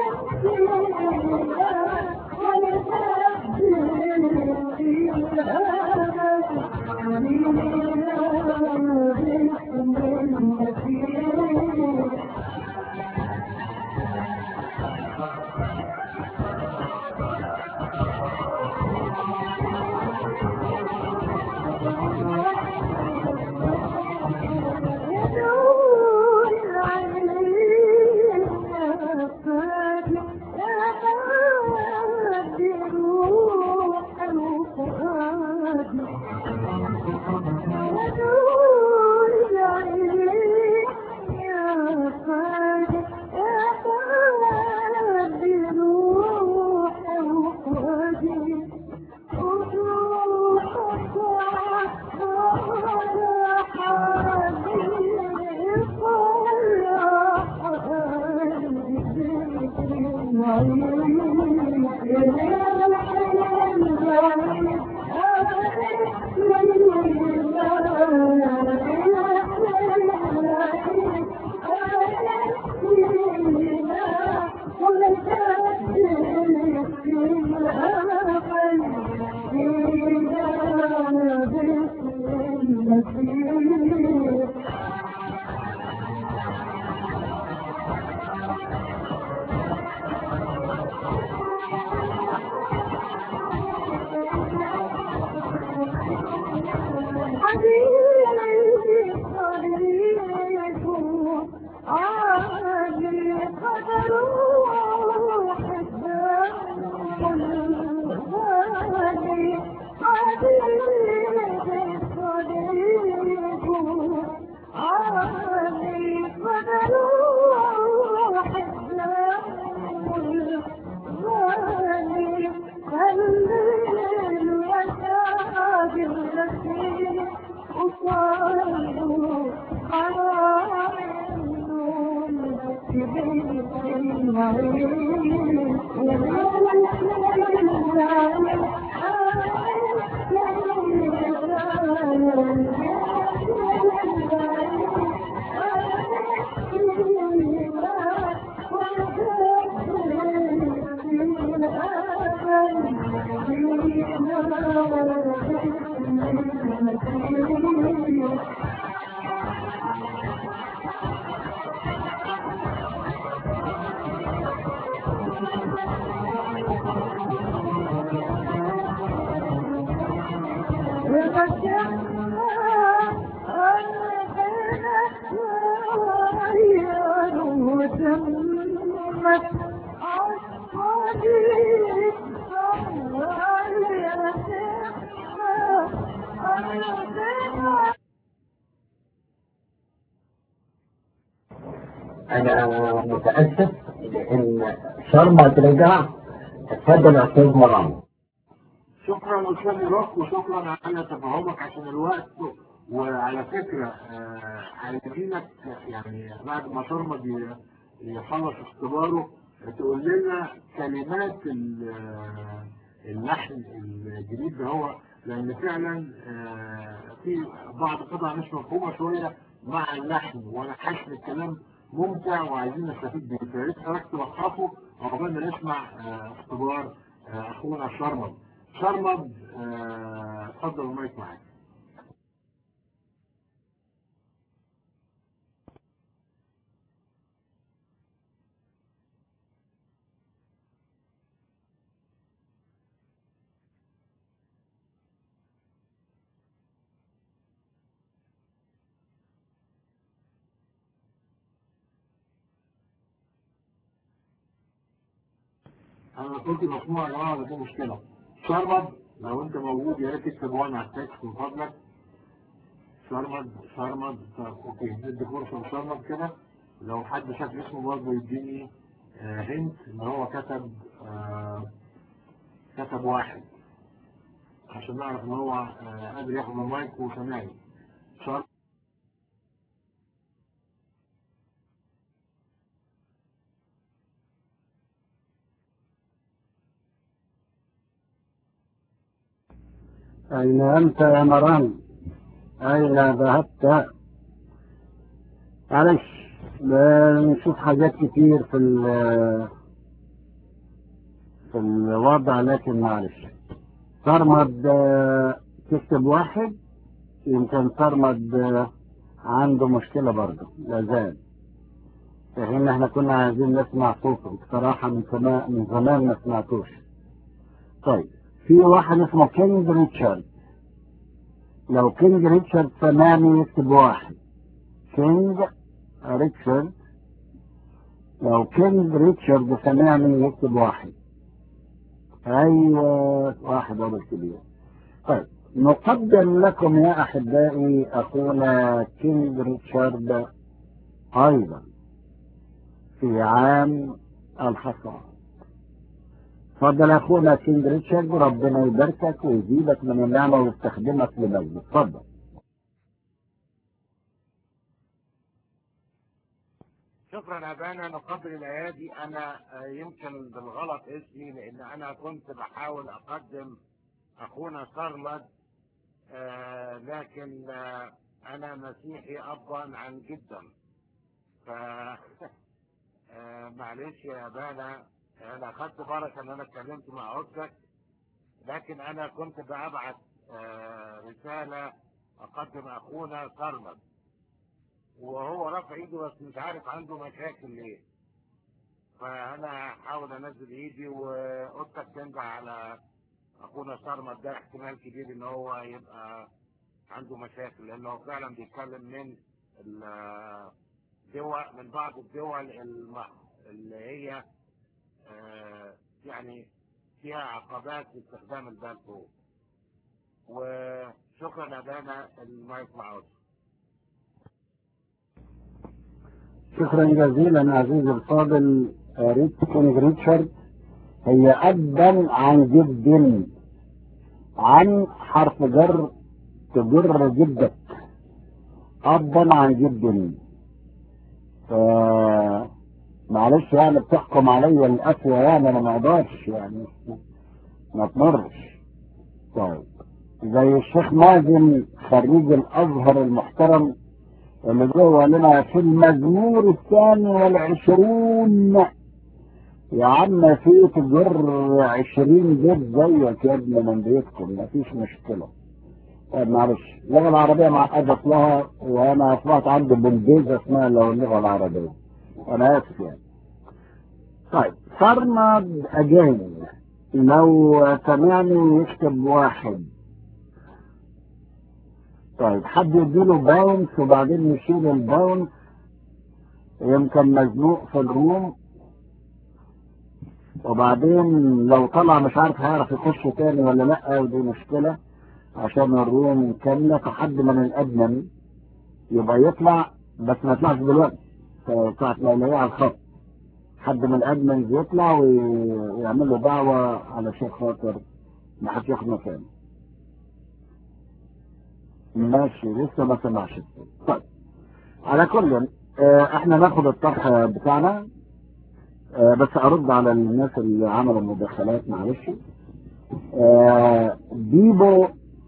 انا متاسف لان شرمة رجع اتفضل يا استاذ مرام شكرا استاذ روك وشكرا على تفهمك عشان الوقت وعلى فكرة آه، عايزينك يعني بعد ما شرمد ي- يخلص اختباره تقول لنا كلمات ال- آه، اللحن الجديد ده هو لان فعلا آه، في بعض قطع مش مفهومة شوية مع اللحن وانا حاسس إن الكلام ممتع وعايزين نستفيد بيه فيا ريت حضرتك توقفه عقبال ما نسمع آه، اختبار آه، اخونا شرمد شرمد آه، اتفضل المايك معاك انا كنت مسموع يا جماعه ولا في مشكله شرمد لو انت موجود يا ريت تكتب وانا على التكست من فضلك شرمد شرمد طب اوكي ندي فرصه لشرمد كده لو حد شاف اسمه برضه يديني آه هنت ان هو كتب آه كتب واحد عشان نعرف ان هو آه قادر ياخد المايك وسامعني شرمد أين أنت يا مرام أين ذهبت معلش بنشوف حاجات كتير في ال- في الوضع لكن معلش صرمد آه، تكتب واحد يمكن صرمد آه، عنده مشكلة برضه لا زال في حين احنا كنا عايزين نسمع صوته بصراحة من زمان من زمان ما سمعتوش طيب في واحد اسمه كينج ريتشارد لو كينج ريتشارد سمعني يكتب واحد كينج ريتشارد لو كينج ريتشارد سمعني يكتب واحد ايوه واحد هذا الكبير طيب نقدم لكم يا احبائي اخونا كينج ريتشارد ايضا في عام الحصاد اتفضل يا اخونا كينج ريتشارد ربنا يباركك ويزيدك من النعمه ويستخدمك لمجد اتفضل شكرا أبانا نقبل الأيادي أنا آه، يمكن بالغلط اسمي لأن أنا كنت بحاول أقدم أخونا صرمد آه، لكن آه، أنا مسيحي أبا عن جدا ف آه، معلش يا أبانا أنا أخدت بركة إن أنا اتكلمت مع أختك لكن أنا كنت ببعت آه، رسالة أقدم أخونا صرمد وهو رافع ايده بس مش عارف عنده مشاكل ليه فانا هحاول انزل ايدي واختك تنبع على اخونا صرمت ده احتمال كبير ان هو يبقى عنده مشاكل لانه فعلا بيتكلم من الدول من بعض الدول الم- اللي هي آه، يعني فيها عقبات في استخدام البالفو وشكرا يا بانا المايك معاك شكرا جزيلا عزيزي الفاضل آه، ريت كينج ريتشارد هي أبا عن جد عن حرف جر تجر جدك أبا عن جد ف- معلش يعني بتحكم عليا القسوة يعني أنا ما أقدرش يعني ما تمرش طيب زي الشيخ مازن خريج الأزهر المحترم اللي جوه لنا في المزمور الثاني والعشرون يا عم في تجر عشرين بيت زيك يا ابن من بيتكم مفيش مشكلة طيب معلش اللغة العربية معقدة أصلها وأنا أصبحت عندي بلديزة اسمها لو اللغة العربية أنا آسف يعني طيب فرمد أجانب لو سمعني يكتب واحد طيب حد يديله باونس وبعدين يشيل الباونس يمكن مزنوق في الروم وبعدين لو طلع مش عارف هيعرف يخش تاني ولا لا ودي مشكلة عشان الروم كاملة فحد من الأدمن يبقى يطلع بس ما يطلعش دلوقتي ساعة ما يلاقيه على الخط حد من الأدمن يطلع وي- ويعمل له دعوة علشان خاطر ما حدش ياخد مكانه ماشي لسه ما سمعش الصوت. طيب على كل آه، احنا ناخد الطرح بتاعنا آه، بس ارد على الناس اللي عملوا مداخلات معلش آه، بيبو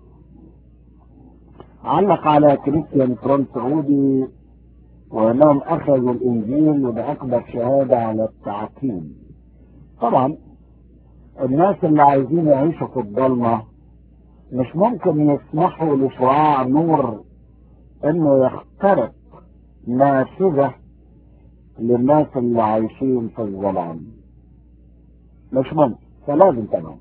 علق على كريستيان فرون سعودي وانهم اخذوا الانجيل وباكبر شهاده على التعقيم طبعا الناس اللي عايزين يعيشوا في الضلمه مش ممكن يسمحوا لشعاع نور انه يخترق نافذة للناس اللي عايشين في الظلام مش ممكن فلازم طبعا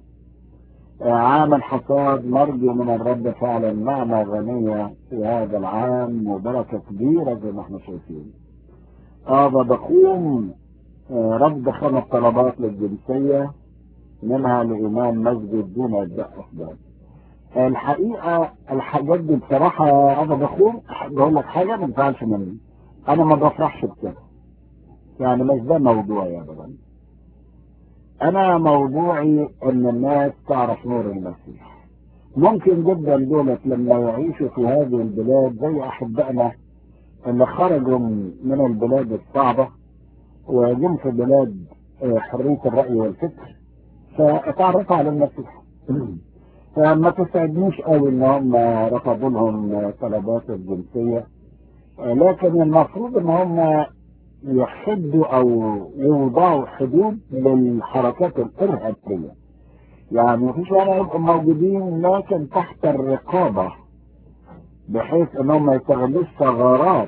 عام الحصاد نرجو من الرب فعلا نعمة غنية في هذا العام وبركة كبيرة زي ما احنا شايفين هذا بقوم آه، رفض خمس طلبات للجنسية منها لإمام مسجد دون إبداء أسباب الحقيقة الحاجات دي بصراحة أنا بخون بقول لك حاجة ما تزعلش مني أنا ما بفرحش بكده يعني مش ده موضوعي أبدا أنا موضوعي إن الناس تعرف نور المسيح ممكن جدا دولت لما يعيشوا في هذه البلاد زي أحبائنا اللي خرجوا من البلاد الصعبة وجم في بلاد آه، حرية الرأي والفكر فتعرفوا على المسيح فما تسعدنيش قوي ان هم رفضوا لهم طلبات الجنسية لكن المفروض ان هم يحدوا او يوضعوا حدود للحركات الارهابية يعني مفيش معنى يبقوا موجودين لكن تحت الرقابة بحيث ان هم يستغلوا الثغرات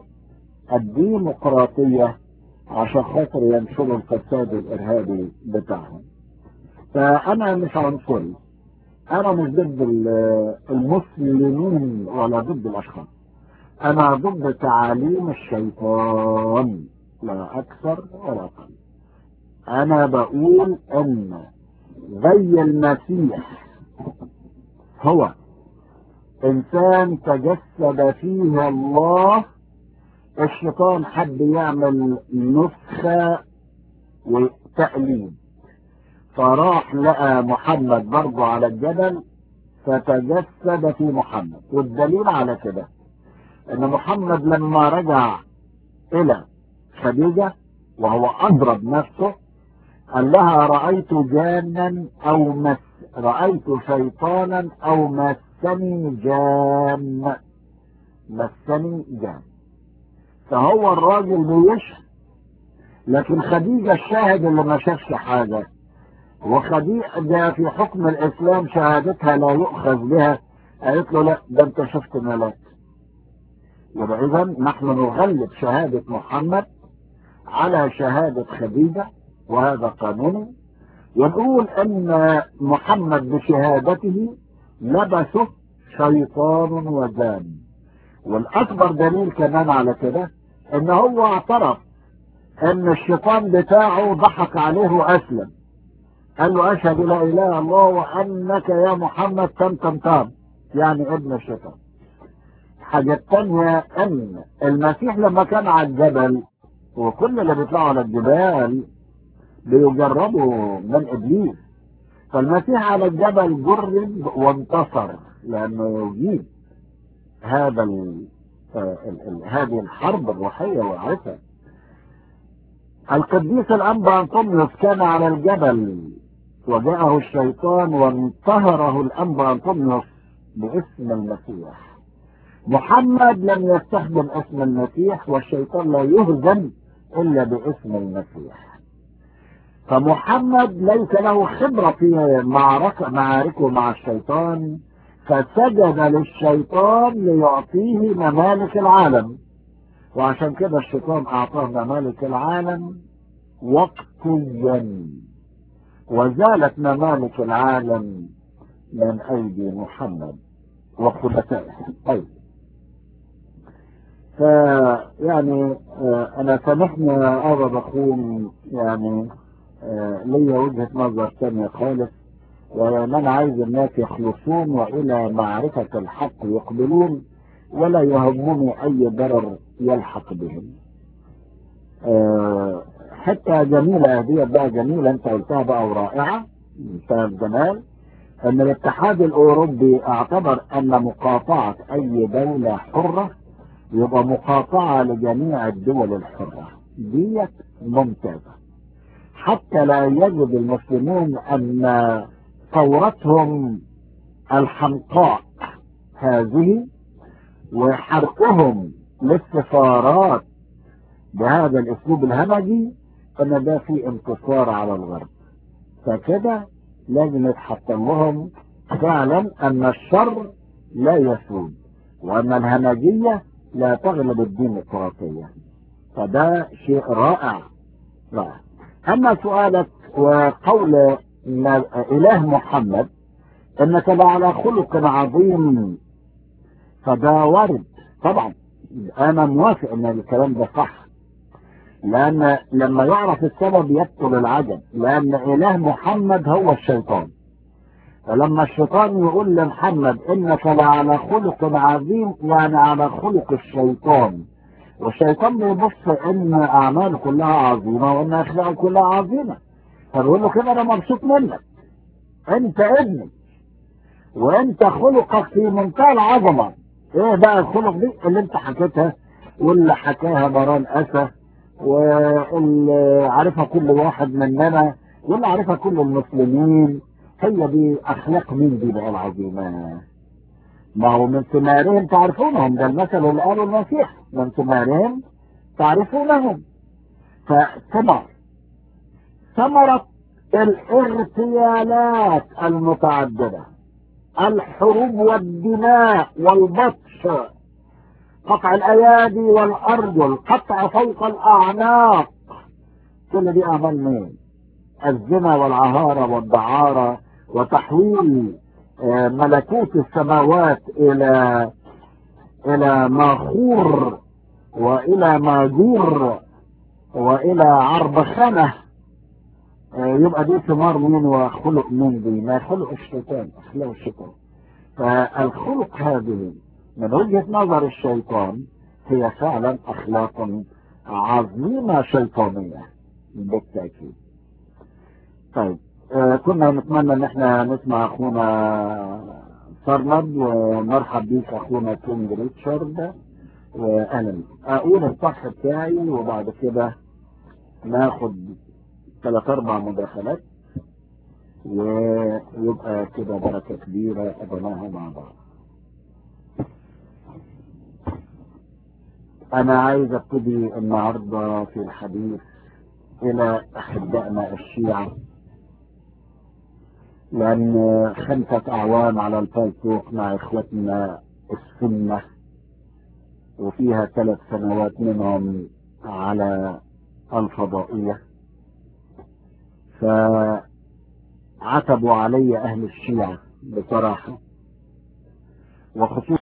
الديمقراطية عشان خاطر ينشروا الفساد الارهابي بتاعهم فانا مش عنصري انا مش ضد ال- المسلمين ولا ضد الاشخاص انا ضد تعاليم الشيطان لا اكثر ولا اقل انا بقول ان زي المسيح هو انسان تجسد فيه الله الشيطان حب يعمل نسخة وتقليد فراح لقى محمد برضه على الجبل فتجسد في محمد والدليل على كده ان محمد لما رجع الى خديجة وهو أضرب نفسه قال لها رأيت جانا أو مس رأيت شيطانا أو مسني جان مسني جان فهو الراجل بيشهد لكن خديجة الشاهد اللي ما شافش حاجة وخديجة في حكم الإسلام شهادتها لا يؤخذ بها قالت له لا ده أنت شفت ملاك يبقى إذا نحن نغلب شهادة محمد على شهادة خديجة وهذا قانوني ونقول أن محمد بشهادته لبسه شيطان وجان والأكبر دليل كمان على كده إن هو اعترف ان الشيطان بتاعه ضحك عليه واسلم قال له اشهد لا اله الا الله وانك يا محمد تم تم تم يعني ابن الشيطان حاجة تانية ان المسيح لما كان على الجبل وكل اللي بيطلعوا على الجبال بيجربوا من ابليس فالمسيح على الجبل جرب وانتصر لانه يجيب هذا ال ال ال هذه الحرب الروحية وعرفها القديس الأنبا أنطونيوس كان على الجبل وجاءه الشيطان وانتهره الأنبا أنطونيوس باسم المسيح محمد لم يستخدم اسم المسيح والشيطان لا يهزم إلا باسم المسيح فمحمد ليس له خبرة في معركة معاركه مع الشيطان فسجد للشيطان ليعطيه ممالك العالم وعشان كده الشيطان اعطاه ممالك العالم وقتيا وزالت ممالك العالم من ايدي محمد وخلفائه طيب فيعني انا سامحني يا ابا بكون يعني ليا وجهة نظر ثانية خالص وان انا عايز الناس يخلصون والى معرفة الحق يقبلون ولا يهمني اي ضرر يلحق بهم أه حتى جميلة هدية بقى جميلة انت قلتها بقى ورائعة بسبب جمال ان الاتحاد الاوروبي اعتبر ان مقاطعة اي دولة حرة يبقى مقاطعة لجميع الدول الحرة ديت ممتازة حتى لا يجد المسلمون ان ثورتهم الحمقاء هذه وحرقهم للسفارات بهذا الاسلوب الهمجي ان ده في انتصار على الغرب فكده لازم يتحطم لهم فعلا ان الشر لا يسود وان الهمجية لا تغلب الديمقراطية فده شيء رائع رائع اما سؤالك وقول اله محمد انك لعلى خلق عظيم فده وارد طبعا انا موافق ان الكلام ده صح لان لما يعرف السبب يبطل العجب لان اله محمد هو الشيطان فلما الشيطان يقول لمحمد انك لعلى خلق عظيم يعني على خلق الشيطان والشيطان بيبص ان اعماله كلها عظيمه وان اخلاقه كلها عظيمه فبيقول له كده انا مبسوط منك انت ابني وانت خلقك في منتهى العظمه ايه بقى الخلق دي اللي انت حكيتها واللي حكاها مران اسى واللي عارفها كل واحد مننا واللي عارفها كل المسلمين هي دي اخلاق مين دي بقى العظيمه ما هو من ثمارهم تعرفونهم ده المثل اللي قاله المسيح من ثمارهم تعرفونهم فثمر ثمرة الارتيالات المتعددة الحروب والدماء والبطش قطع الايادي والارجل قطع فوق الاعناق كل دي اعمال مين الزنا والعهارة والدعارة وتحويل ملكوت السماوات الى الى ماخور والى ماجور والى عربخنة يبقى دي ثمار مين وخلق مين دي ما خلق الشيطان اخلاق الشيطان فالخلق هذه من وجهة نظر الشيطان هي فعلا اخلاق عظيمة شيطانية بالتأكيد طيب آه كنا نتمنى ان احنا نسمع اخونا سرمد ومرحب بيك اخونا كينج ريتشارد واهلا اقول الصح بتاعي وبعد كده ناخد ثلاث اربع مداخلات ويبقى كده بركة كبيرة قضيناها مع بعض انا عايز ابتدي النهاردة في الحديث الى احبائنا الشيعة لان خمسة اعوام على الفيسبوك مع اخوتنا السنة وفيها ثلاث سنوات منهم على الفضائية فعتبوا علي اهل الشيعة بصراحة وخصوصا